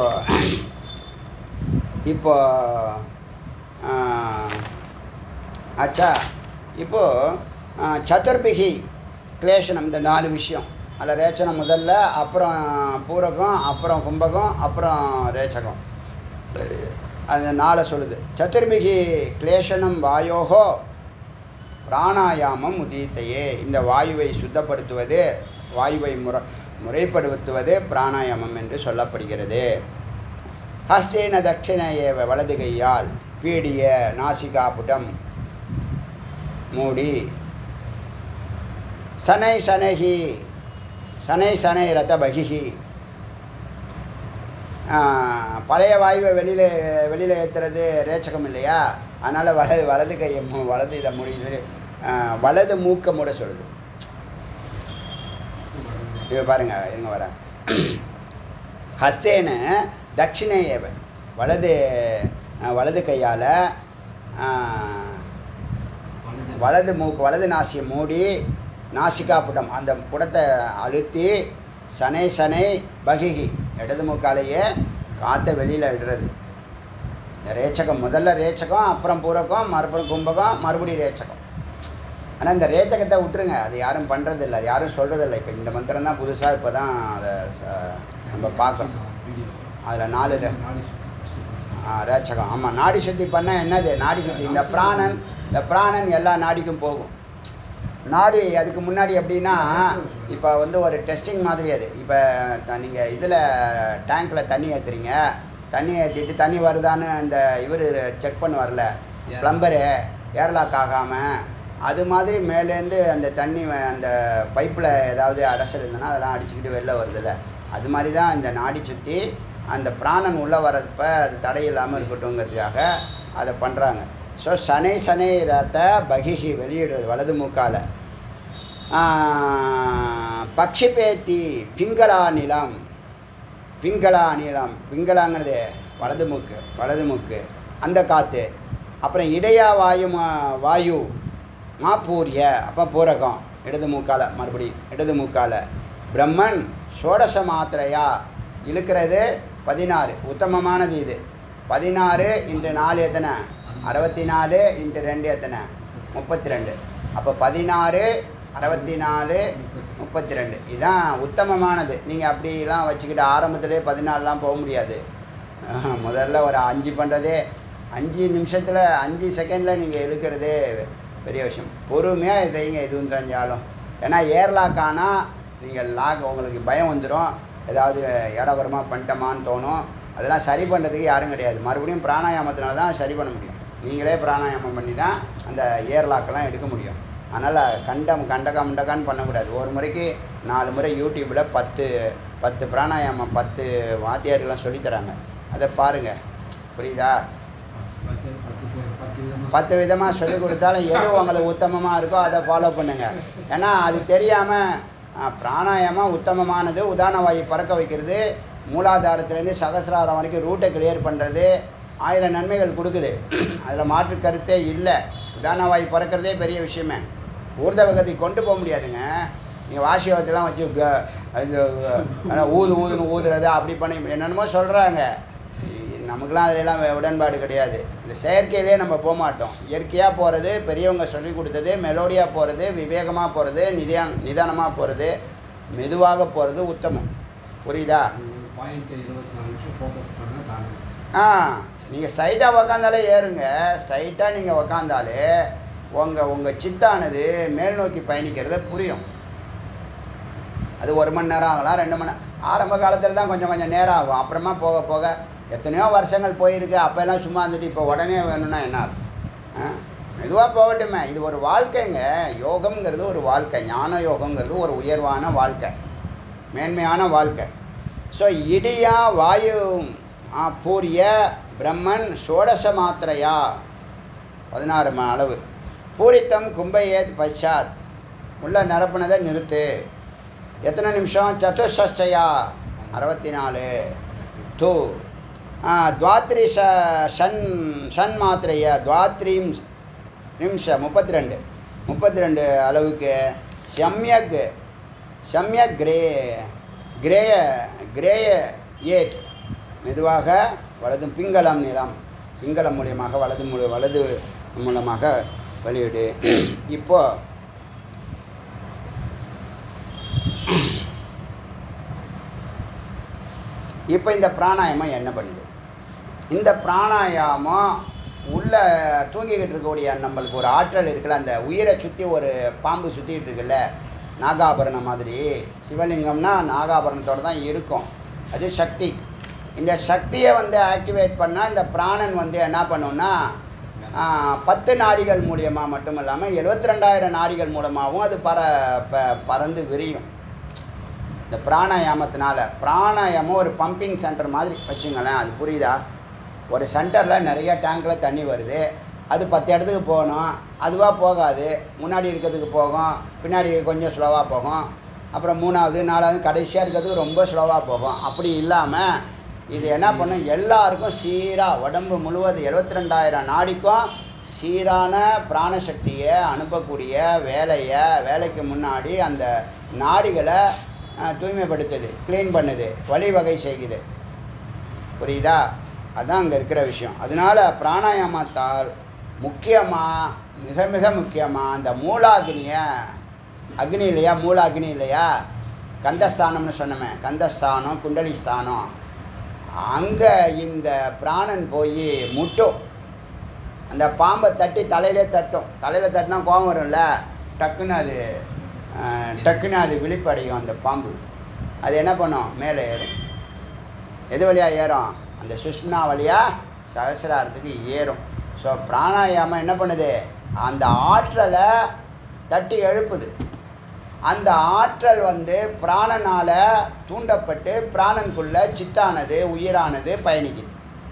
இப்போ ஆஹ், ஆச்சா இப்போது சதுர்பிகி கிளேஷனம் இந்த நாலு விஷயம் அதில் ரேச்சனம் முதல்ல அப்புறம் பூரகம் அப்புறம் கும்பகம் அப்புறம் ரேச்சகம் அது நாளை சொல்லுது சதுர்பிகி கிளேஷனம் வாயோகோ பிராணாயாமம் உதீத்தையே இந்த வாயுவை சுத்தப்படுத்துவது வாயுவை முற முறைப்படுத்துவது பிராணாயாமம் என்று சொல்லப்படுகிறது ஹஸ்தேன தட்சிண ஏவ வலது கையால் பீடிய நாசிகாபுடம் மூடி சனை சனகி சனை சனை ரத பகிஹி ஆஹ், பழைய வாயுவை வெளியில் வெளியில் ஏற்றுறது ரேச்சகம் இல்லையா அதனால் வலது வலது கையை மூ- வலது இதை மூடி சொல்லி ஆஹ், வலது மூக்க மூட சொல்லுது இது பாருங்க இருங்க வரேன் ஹஸ்தேன தட்சிணே ஏவ வலது அஹ், வலது கையால் வலது மூக்கு வலது நாசியை மூடி நாசிகா புடம் அந்த புடத்தை அழுத்தி சனை சனை பகிகி இடது மூக்காலேயே காற்றை வெளியில் விடுறது இந்த ரேச்சகம் முதல்ல ரேச்சகம் அப்புறம் பூரகம் மறுபுறம் கும்பகம் மறுபடியும் ரேச்சகம் ஆனால் இந்த ரேச்சகத்தை விட்டுருங்க அது யாரும் பண்ணுறதில்ல அது யாரும் சொல்கிறதில்ல இப்போ இந்த மந்திரம் தான் புதுசாக இப்போ தான் அதை ச- நம்ம பார்க்குறோம் அதில் நாலு ரே- ஆ, ரேச்சகம் ஆமாம் நாடி சுத்தி பண்ணால் என்னது நாடி சுத்தி இந்த பிராணன் இந்த பிராணன் எல்லா நாடிக்கும் போகும் நாடி அதுக்கு முன்னாடி எப்படின்னா இப்போ வந்து ஒரு டெஸ்டிங் மாதிரி அது இப்போ நீங்கள் இதில் டேங்க்கில் தண்ணி ஏற்றுறீங்க தண்ணி ஏற்றிட்டு தண்ணி வருதான்னு அந்த இவர் செக் பண்ண வரல Yeah. ப்ளம்பரு ஏர்லாக் ஆகாமல் அது மாதிரி மேலேருந்து அந்த தண்ணி வ- அந்த பைப்பில் ஏதாவது அடைசல் இருந்ததுன்னா அதெல்லாம் அடிச்சுக்கிட்டு வெளில வருதுல்ல அது மாதிரி தான் இந்த நாடி சுற்றி அந்த பிராணன் உள்ளே வரப்ப அது தடை இல்லாமல் இருக்கட்டுங்கிறதுக்காக அதை பண்ணுறாங்க ஸோ சனை சனை ரத்த பகிஹி வெளியிடுறது வலது மூக்கால் பக்ஷி பேத்தி பிங்களா நிலம் பிங்களா நீளம் பிங்களாங்கிறது வலது மூக்கு வலது மூக்கு அந்த காற்று அப்புறம் இடையா வாயு மா- வாயு மாப்பூரிய அப்போ பூரகம் இடது மூக்கால் மறுபடி இடது மூக்கால் பிரம்மன் ஷோடச மாத்திரையா இழுக்கிறது பதினாறு உத்தமமானது இது பதினாறு இன்று நாலு எத்தனை அறுபத்தி நாலு இன்று ரெண்டு எத்தனை முப்பத்தி ரெண்டு அப்போ பதினாறு அறுபத்தி நாலு முப்பத்தி ரெண்டு இதுதான் உத்தமமானது நீங்கள் அப்படிலாம் வச்சுக்கிட்டு ஆரம்பத்திலே பதினாலாம் போக முடியாது ஆஹா, முதல்ல ஒரு அஞ்சு பண்ணுறதே அஞ்சு நிமிஷத்தில் அஞ்சு செகண்டில் நீங்கள் இழுக்கிறதே பெரிய விஷயம் பொறுமையாக செய்யுங்க எதுவும் தெரிஞ்சாலும் ஏன்னா ஏர்லாக் ஆனால் நீங்கள் லாக் உங்களுக்கு பயம் வந்துடும் ஏதாவது இடகுறமாக பண்ணிட்டோமான்னு தோணும் அதெல்லாம் சரி பண்ணுறதுக்கு யாரும் கிடையாது மறுபடியும் பிராணாயாமத்தினால தான் சரி பண்ண முடியும் நீங்களே பிராணாயாமம் பண்ணி தான் அந்த ஏர்லாக்கெல்லாம் எடுக்க முடியும் அதனால் கண்டம் கண்டகா முண்டகான்னு பண்ணக்கூடாது ஒரு முறைக்கு நாலு முறை யூடியூப்பில் பத்து பத்து பிராணாயாமம் பத்து வாத்தியார்கள்லாம் சொல்லித்தராங்க அதை பாருங்கள் புரியுதா பத்து விதமாக சொல்லி கொடுத்தாலும் எது உங்களுக்கு உத்தமமாக இருக்கோ அதை ஃபாலோ பண்ணுங்கள் ஏன்னா அது தெரியாமல் பிராணாயாமம் உத்தமமானது உதான வாயு பறக்க வைக்கிறது மூலாதாரத்துலேருந்து சகசிராரம் வரைக்கும் ரூட்டை கிளியர் பண்ணுறது ஆயிரம் நன்மைகள் கொடுக்குது அதில் மாற்று கருத்தே இல்லை உதான வாயு பறக்கிறதே பெரிய விஷயமே ஊர்தவகத்தை கொண்டு போக முடியாதுங்க நீங்கள் வாசியோகத்தெல்லாம் வச்சு க- இது அஹ், ஊது ஊதுன்னு ஊதுறது அப்படி பண்ணி என்னென்னமோ சொல்கிறாங்க நமக்குலாம் அதிலெல்லாம் வே- உடன்பாடு கிடையாது இந்த செயற்கையிலே நம்ம போக மாட்டோம் இயற்கையாக போகிறது பெரியவங்க சொல்லி கொடுத்தது மெலோடியாக போகிறது விவேகமாக போகிறது நிதான நிதானமாக போகிறது மெதுவாக போகிறது உத்தமம் புரியுதா பாயிண்ட் இருபத்தி நாலு நிமிஷம் ஃபோக்கஸ் பண்ண தானே ஆ நீங்கள் ஸ்ட்ரைட்டாக உக்காந்தாலே ஏறுங்க ஸ்ட்ரைட்டாக நீங்கள் உக்காந்தாலே உங்கள் உங்கள் சித்தானது மேல் நோக்கி பயணிக்கிறது புரியும் அது ஒரு மணி நேரம் ஆகலாம் ரெண்டு மணி நேரம் ஆரம்ப காலத்தில் தான் கொஞ்சம் கொஞ்சம் நேரம் ஆகும் அப்புறமா போக போக எத்தனையோ வருஷங்கள் போயிருக்கு அப்போல்லாம் சும்மா இருந்துட்டு இப்போ உடனே வேணும்னா என்ன அர்த்தம் ஆ மெதுவாக போகட்டுமே இது ஒரு வாழ்க்கைங்க யோகம்ங்கிறது ஒரு வாழ்க்கை ஞான யோகங்கிறது ஒரு உயர்வான வாழ்க்கை மேன்மையான வாழ்க்கை ஸோ இடியா வாயு ஆ, பூரிய பிரம்மன் ஷோடச மாத்திரையா பதினாறு ம- அளவு பூரித்தம் கும்பையேத் பச்சாத் உள்ள நிரப்புனதை நிறுத்து எத்தனை நிமிஷம் சதுஷஷ்டயா அறுபத்தி நாலு டூ துவாத்ரி ஷ ஷன் ஷன் மாத்திரைய துவாத்ரீம் நிமிஷம் முப்பத்தி ரெண்டு முப்பத்தி ரெண்டு அளவுக்கு சம்யக் சம்யக் கிரே கிரேய கிரேய ஏத் மெதுவாக வலது பிங்களம் நிலம் பிங்களம் மூலியமாக வலது மூல வலது மூலமாக வெளியிடு இப்போ இப்போ இந்த பிராணாயாமம் என்ன பண்ணுது இந்த பிராணாயாமம் உள்ள தூங்கிக்கிட்டு இருக்கக்கூடிய நம்மளுக்கு ஒரு ஆற்றல் இருக்குல்ல அந்த உயிரை சுற்றி ஒரு பாம்பு சுற்றிக்கிட்டு இருக்குல்ல நாகாபரணம் மாதிரி சிவலிங்கம்னா நாகாபரணத்தோடு தான் இருக்கும் அது சக்தி இந்த சக்தியை வந்து ஆக்டிவேட் பண்ணால் இந்த பிராணன் வந்து என்ன பண்ணுன்னா ஆ, பத்து நாடிகள் மூலியமாக மட்டும் இல்லாமல் எழுபத்தி ரெண்டாயிரம் நாடிகள் மூலமாகவும் அது பற ப பறந்து விரியும் இந்த பிராணாயாமத்தினால பிராணாயாமம் ஒரு பம்பிங் சென்டர் மாதிரி வச்சுங்களேன் அது புரியுதா ஒரு சென்டரில் நிறைய டேங்கில் தண்ணி வருது அது பத்து இடத்துக்கு போகணும் அதுவாக போகாது முன்னாடி இருக்கிறதுக்கு போகும் பின்னாடி கொஞ்சம் ஸ்லோவாக போகும் அப்புறம் மூணாவது நாலாவது கடைசியாக இருக்கிறதுக்கு ரொம்ப ஸ்லோவாக போகும் அப்படி இல்லாமல் இது என்ன பண்ணும் எல்லாருக்கும் சீராக உடம்பு முழுவதும் எழுபத்தி ரெண்டாயிரம் நாடிக்கும் சீரான பிராணசக்தியை அனுப்பக்கூடிய வேலையை வேலைக்கு முன்னாடி அந்த நாடிகளை அஹ், தூய்மைப்படுத்துது க்ளீன் பண்ணுது வழிவகை செய்யுது புரியுதா அதான் அங்கே இருக்கிற விஷயம் அதனால பிராணாயாமத்தால் முக்கியமாக மிக மிக முக்கியமாக அந்த மூலாக்னியை அக்னி இல்லையா மூல அக்னி இல்லையா கந்தஸ்தானம்னு சொன்னோமே கந்தஸ்தானம் குண்டலி ஸ்தானம் அங்கே இந்த பிராணன் போய் முட்டும் அந்த பாம்பை தட்டி தலையிலே தட்டும் தலையில் தட்டினா கோபம் வரும்ல டக்குன்னு அது அஹ், டக்குன்னு அது விழிப்படையும் அந்த பாம்பு அது என்ன பண்ணும் மேலே ஏறும் எது வழியாக ஏறும் அந்த சுஷ்மனா வழியாக சகசிராரத்துக்கு ஏறும் ஸோ பிராணாயாமம் என்ன பண்ணுது அந்த ஆற்றலை தட்டி எழுப்புது அந்த ஆற்றல் வந்து பிராணனால் தூண்டப்பட்டு பிராணனுக்குள்ள சித்தானது உயிரானது பயணிக்குது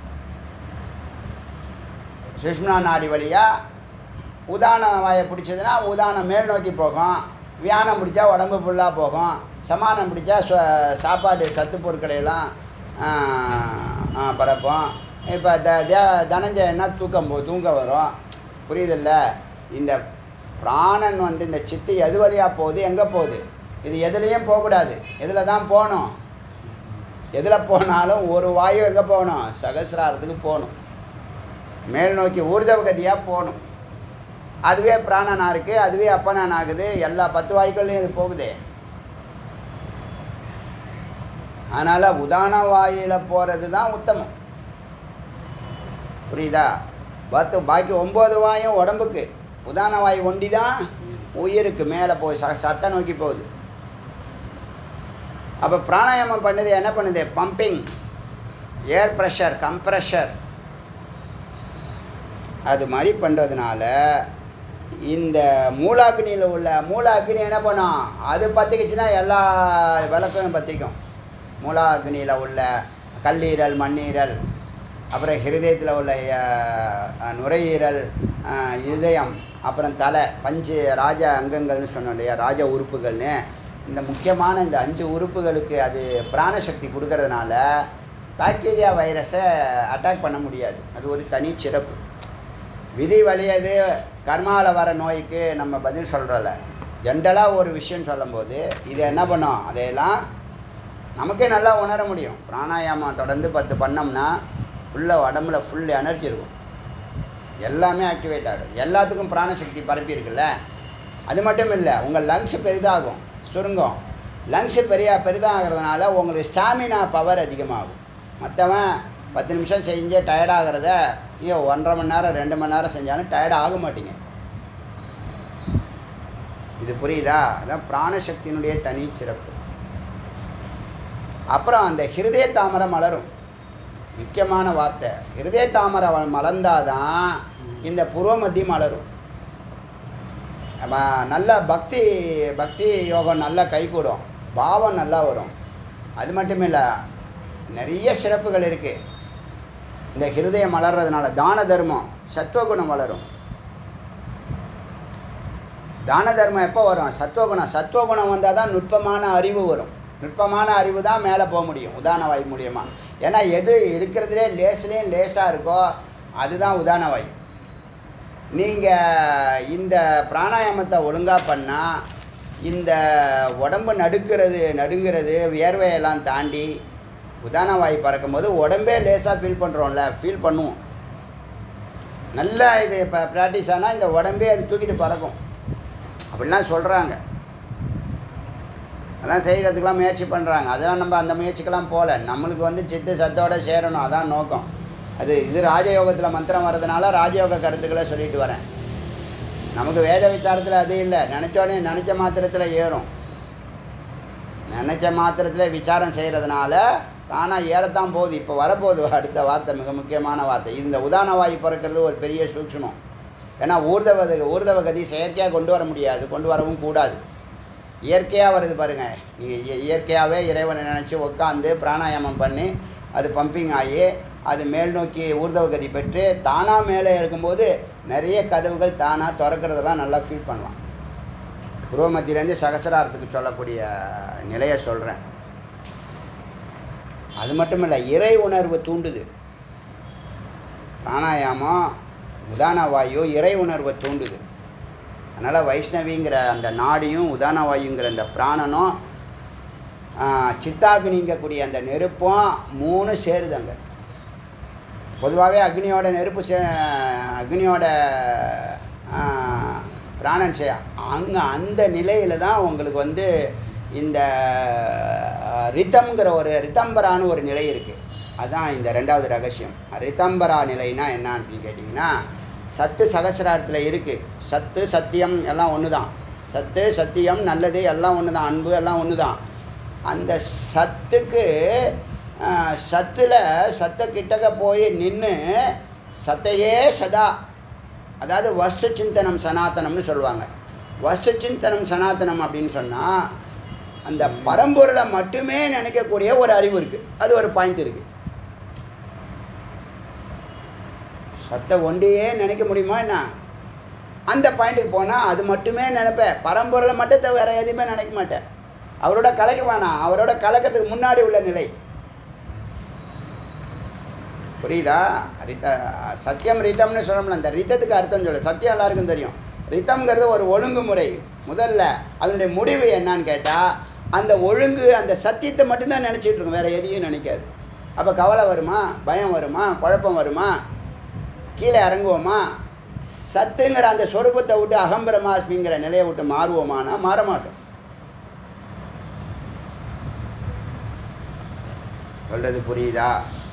சுஷ்மனா நாடி வழியாக உதான வாயை பிடிச்சதுன்னா உதானம் மேல் நோக்கி போகும் வியானம் பிடிச்சா உடம்பு ஃபுல்லாக போகும் சமானம் பிடிச்சா சு- சாப்பாடு சத்து பொருட்களை எல்லாம் ஆ, ஆ, பரப்போம் இப்போ த தே தனஞ்சயன்னா தூக்கம் போ தூங்க வரும் புரியுதில்ல இந்த பிராணன் வந்து இந்த சித்து எது வழியாக போகுது எங்கே போகுது இது எதுலேயும் போகக்கூடாது எதில் தான் போகணும் எதில் போனாலும் ஒரு வாயு எங்கே போகணும் சகசிராரத்துக்கு போகணும் மேல் நோக்கி ஊர்தவகதியாக போகணும் அதுவே பிராணனா இருக்குது அதுவே அப்பனான் ஆகுது எல்லா பத்து வாயுக்கள்லையும் இது போகுதே அதனால் உதான வாயில் போகிறது தான் உத்தமம் புரியுதா பத்து பாக்கி ஒம்பது வாயும் உடம்புக்கு உதான வாயு ஒண்டி தான் உயிருக்கு மேலே போய் ச சத்தை நோக்கி போகுது அப்போ பிராணாயாமம் பண்ணுது என்ன பண்ணுது பம்பிங் ஏர் ப்ரெஷர் கம்ப்ரெஷர் அது மாதிரி பண்ணுறதுனால இந்த மூலாக்னியில் உள்ள மூலாக்னி என்ன பண்ணும் அது பற்றிக்கிச்சுன்னா எல்லா விளக்கும் பற்றிக்கும் மூலாக்னியில் உள்ள கல்லீரல் மண்ணீரல் அப்புறம் ஹிருதயத்தில் உள்ள அஹ், நுரையீரல் அஹ், இதயம் அப்புறம் தலை பஞ்சு ராஜ அங்கங்கள்னு சொன்னோம் இல்லையா ராஜ உறுப்புகள்னு இந்த முக்கியமான இந்த அஞ்சு உறுப்புகளுக்கு அது பிராணசக்தி கொடுக்கறதுனால பாக்டீரியா வைரஸை அட்டாக் பண்ண முடியாது அது ஒரு தனி சிறப்பு விதி வழியது கர்மாவில் வர நோய்க்கு நம்ம பதில் சொல்கிறல ஜென்ரலாக ஒரு விஷயம் சொல்லும்போது இது என்ன பண்ணோம் அதையெல்லாம் நமக்கே நல்லா உணர முடியும் பிராணாயாமம் தொடர்ந்து பத்து பண்ணோம்னா ஃபுல்லாக உடம்புல ஃபுல் எனர்ஜி இருக்கும் எல்லாமே ஆக்டிவேட் ஆகிடும் எல்லாத்துக்கும் பிராணசக்தி பரப்பி இருக்குல்ல அது மட்டும் இல்லை உங்கள் லங்ஸ் பெரிதாகும் சுருங்கும் லங்ஸ் பெரிய பெரிதாகிறதுனால உங்களுக்கு ஸ்டாமினா பவர் அதிகமாகும் மற்றவன் பத்து நிமிஷம் செஞ்சு டயர்டாகிறத ஐயோ ஒன்றரை மணி நேரம் ரெண்டு மணி நேரம் செஞ்சாலும் டயர்ட் ஆக மாட்டீங்க இது புரியுதா அதான் பிராணசக்தியினுடைய தனி சிறப்பு அப்புறம் அந்த ஹிருதய தாமரை மலரும் முக்கியமான வார்த்தை ஹிருதய தாமரை வ- மலர்ந்தாதான் இந்த புருவ மத்தி மலரும் நம்ம நல்ல பக்தி பக்தி யோகம் நல்லா கைகூடும் பாவம் நல்லா வரும் அது மட்டும் இல்லை நிறைய சிறப்புகள் இருக்குது இந்த ஹிருதயம் மலர்றதுனால தான தர்மம் சத்துவகுணம் வளரும் தான தர்மம் எப்போ வரும் சத்துவகுணம் சத்துவகுணம் வந்தால் தான் நுட்பமான அறிவு வரும் நுட்பமான அறிவு தான் மேலே போக முடியும் உதான வாயு மூலியமாக ஏன்னா எது இருக்கிறதுலே லேஸ்லேயும் லேசாக இருக்கோ அதுதான் உதான வாயு நீங்கள் இந்த பிராணாயாமத்தை ஒழுங்காக பண்ணால் இந்த உடம்பு நடுக்கிறது நடுங்கிறது வியர்வையெல்லாம் தாண்டி உதான வாயு பறக்கும்போது உடம்பே லேசாக ஃபீல் பண்ணுறோம்ல ஃபீல் பண்ணுவோம் நல்லா இது இப்போ ப்ராக்டிஸ் ஆனால் இந்த உடம்பே அது தூக்கிட்டு பறக்கும் அப்படிலாம் சொல்கிறாங்க அதெல்லாம் செய்கிறதுக்கெலாம் முயற்சி பண்ணுறாங்க அதெல்லாம் நம்ம அந்த முயற்சிக்கெல்லாம் போகல நம்மளுக்கு வந்து சித்து சத்தோட சேரணும் அதான் நோக்கம் அது இது ராஜயோகத்தில் மந்திரம் வர்றதுனால ராஜயோக கருத்துக்களை சொல்லிட்டு வரேன் நமக்கு வேத விசாரத்தில் அது இல்லை நினச்சோடனே நினச்ச மாத்திரத்தில் ஏறும் நினச்ச மாத்திரத்தில் விசாரம் செய்கிறதுனால தானாக ஏறத்தான் போகுது இப்போ வரப்போகுது அடுத்த வார்த்தை மிக முக்கியமான வார்த்தை இந்த உதான வாயு பிறக்கிறது ஒரு பெரிய சூட்சமம் ஏன்னா ஊர்தவ ஊர்தவ கதி செயற்கையாக கொண்டு வர முடியாது கொண்டு வரவும் கூடாது இயற்கையாக வருது பாருங்கள் நீங்கள் இயற்கையாகவே இறைவனை நினச்சி உட்காந்து பிராணாயாமம் பண்ணி அது பம்பிங் ஆகி அது மேல் நோக்கி ஊர்தவ கதி பெற்று தானாக மேலே இருக்கும்போது நிறைய கதவுகள் தானாக திறக்கிறதெல்லாம் நல்லா ஃபீல் பண்ணலாம் புருவமத்திலேருந்து சகசராரத்துக்கு சொல்லக்கூடிய நிலையை சொல்கிறேன் அது மட்டும் இல்லை இறை உணர்வு தூண்டுது பிராணாயாமம் உதான வாயு இறை உணர்வை தூண்டுது அதனால் வைஷ்ணவிங்கிற அந்த நாடியும் உதான வாயுங்கிற அந்த பிராணனும் சித்தாக்னிங்கக்கூடிய அந்த நெருப்பும் மூணு சேருது அங்கே பொதுவாகவே அக்னியோட நெருப்பு சே அக்னியோட ஆ, பிராணன் சே அங்கே அந்த நிலையில் தான் உங்களுக்கு வந்து இந்த ரித்தம்ங்கிற ஒரு ரித்தம்பரான்னு ஒரு நிலை இருக்குது அதுதான் இந்த ரெண்டாவது ரகசியம் ரித்தம்பரா நிலைனா என்ன அப்படின்னு கேட்டிங்கன்னா சத்து சகசிராரத்தில் இருக்குது சத்து சத்தியம் எல்லாம் ஒன்று தான் சத்து சத்தியம் நல்லது எல்லாம் ஒன்று தான் அன்பு எல்லாம் ஒன்று தான் அந்த சத்துக்கு ஆஹ், சத்துல சத்த கிட்டக்க போய் நின்று சத்தையே சதா அதாவது வஸ்து சிந்தனம் சனாதனம்னு சொல்லுவாங்க வஸ்து சிந்தனம் சனாதனம் அப்படின்னு சொன்னால் அந்த பரம்பொருளை மட்டுமே நினைக்கக்கூடிய ஒரு அறிவு இருக்குது அது ஒரு பாயிண்ட் இருக்குது சத்தை ஒன்றையே நினைக்க முடியுமா என்ன அந்த பாயிண்ட்டுக்கு போனால் அது மட்டுமே நினைப்பேன் பரம்பொருளை மட்டும் தவிர வேறு எதுவுமே நினைக்க மாட்டேன் அவரோட கலக்க வேணாம் அவரோட கலக்கிறதுக்கு முன்னாடி உள்ள நிலை புரியுதா ரித்த சத்தியம் ரித்தம்னு சொல்லணும்ல அந்த ரித்தத்துக்கு அர்த்தம் சொல்லு சத்தியம் எல்லாருக்கும் தெரியும் ரித்தம்ங்கிறது ஒரு ஒழுங்குமுறை முதல்ல அதனுடைய முடிவு என்னன்னு கேட்டால் அந்த ஒழுங்கு அந்த சத்தியத்தை மட்டும்தான் நினச்சிட்டு இருக்கும் வேறு எதையும் நினைக்காது அப்போ கவலை வருமா பயம் வருமா குழப்பம் வருமா கீழே இறங்குவோமா சத்துங்கிற அந்த சொரூபத்தை விட்டு அகம்பிரமாஸ்மிங்கிற நிலையை விட்டு மாறுவோமானா மாற மாட்டோம் சொல்கிறது புரியுதா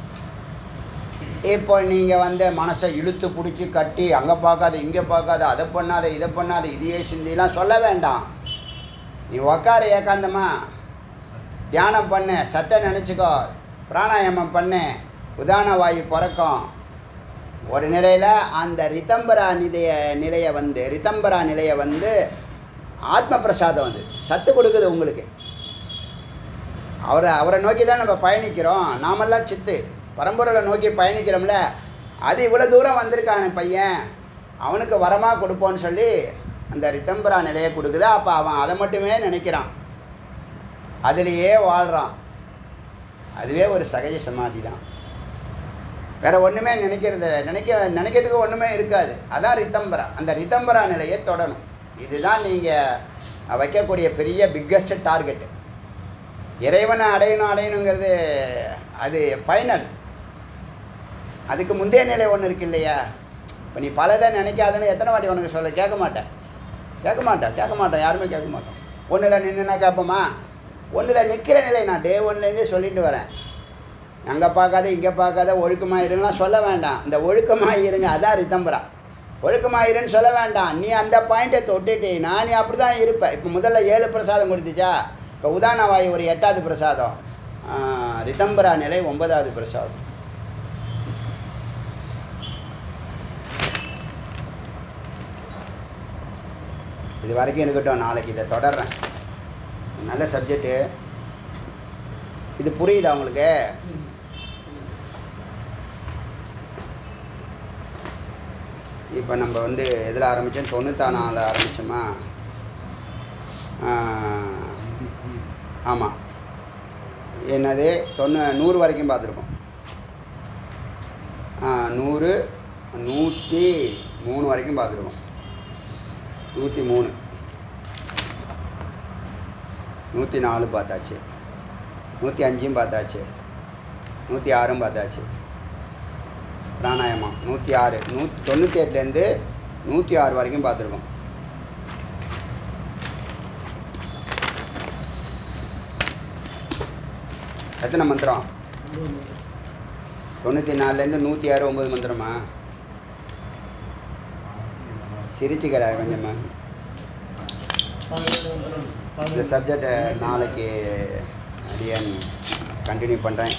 இப்போ நீங்கள் வந்து மனசை இழுத்து பிடிச்சி கட்டி அங்கே பார்க்காத இங்கே பார்க்காத அதை பண்ணாத இதை பண்ணாத இதையே சிந்திலாம் சொல்ல வேண்டாம் நீ உக்கார ஏகாந்தமா தியானம் பண்ணு சத்தை நினச்சிக்கோ பிராணாயாமம் பண்ணு உதான வாயு பிறக்கும் ஒரு நிலையில் அந்த ரித்தம்பரா நிலைய நிலையை வந்து ரித்தம்பரா நிலையை வந்து ஆத்ம பிரசாதம் வந்து சத்து கொடுக்குது உங்களுக்கு அவரை அவரை நோக்கி தான் நம்ம பயணிக்கிறோம் நாமெல்லாம் சித்து பரம்பொருளை நோக்கி பயணிக்கிறோம்ல அது இவ்வளோ தூரம் வந்திருக்கான பையன் அவனுக்கு வரமாக கொடுப்போன்னு சொல்லி அந்த ரித்தம்பரா நிலையை கொடுக்குது அப்போ அவன் அதை மட்டுமே நினைக்கிறான் அதுலேயே வாழ்கிறான் அதுவே ஒரு சகஜ சமாதி தான் வேற ஒன்றுமே நினைக்கிறது நினைக்க நினைக்கிறதுக்கு ஒன்றுமே இருக்காது அதான் ரித்தம்பரா அந்த ரித்தம்பரா நிலையை தொடணும் இதுதான் நீங்கள் வைக்கக்கூடிய பெரிய பிக்கஸ்ட் டார்கெட்டு இறைவனை அடையணும் அடையணுங்கிறது அது ஃபைனல் அதுக்கு முந்தைய நிலை ஒன்று இருக்கு இல்லையா இப்போ நீ பலதை நினைக்காதுன்னு எத்தனை வாட்டி உனக்கு சொல்ல கேட்க மாட்டேன் கேட்க மாட்டேன் கேட்க மாட்டோம் யாருமே கேட்க மாட்டோம் ஒன்றில் நின்றுனா கேட்போமா ஒன்றில் நிற்கிற நிலை நான் டே ஒன்லேருந்தே சொல்லிட்டு வரேன் அங்கே பார்க்காத இங்கே பார்க்காத ஒழுக்கமாக இருங்கலாம் சொல்ல வேண்டாம் இந்த ஒழுக்கமாக இருங்க அதான் ரித்தம்பரா ஒழுக்கமாக இருன்னு சொல்ல வேண்டாம் நீ அந்த பாயிண்ட்டை தொட்டுட்டீன்னா நீ அப்படி தான் இருப்ப இப்போ முதல்ல ஏழு பிரசாதம் கொடுத்துச்சா இப்போ உதான வாயு ஒரு எட்டாவது பிரசாதம் ஆஹ், ரித்தம்பரா நிலை ஒன்பதாவது பிரசாதம் இது வரைக்கும் இருக்கட்டும் நாளைக்கு இதை தொடர்றேன் நல்ல சப்ஜெக்ட்டு இது புரியுதா உங்களுக்கு இப்போ நம்ம வந்து எதில் ஆரம்பித்தோம் தொண்ணூத்தா நாலில் ஆரம்பித்தோமா ஆமாம் என்னது தொண்ணூ நூறு வரைக்கும் பார்த்துருக்கோம் ஆ, நூறு நூற்றி மூணு வரைக்கும் பார்த்துருக்கோம் நூற்றி மூணு நூற்றி நாலு பார்த்தாச்சு நூற்றி அஞ்சும் பார்த்தாச்சு நூற்றி ஆறும் பார்த்தாச்சு பிராணாயாமம் நூற்றி ஆறு நூ தொண்ணூற்றி எட்டுலேருந்து நூற்றி ஆறு வரைக்கும் பார்த்துருக்கோம் எத்தனை மந்திரம் தொண்ணூற்றி நாலுலேருந்து நூற்றி ஆறு ஒம்பது மந்திரமா சிரிச்சு கடை கொஞ்சமா இந்த சப்ஜெக்டை நாளைக்கு அடியன் கண்டினியூ பண்ணுறேன்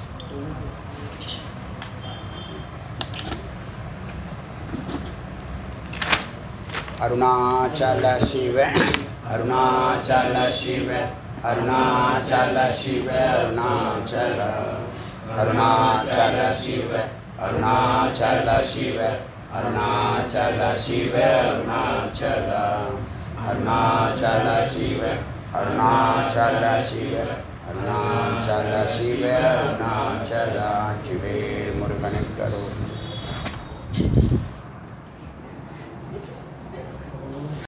அருணாச்சல சிவ அருணாச்சல சிவ அருணாச்சல சிவ அருணாச்சல அருணாச்சல சிவ அருணாச்சல சிவ அருணாச்சல சிவ அருணாச்சல அருணாச்சல சிவ அருணாச்சல சிவ அருணாச்சல சிவ அருணாச்சல ஆட்சிவேல் முருகனுக்கு அருள்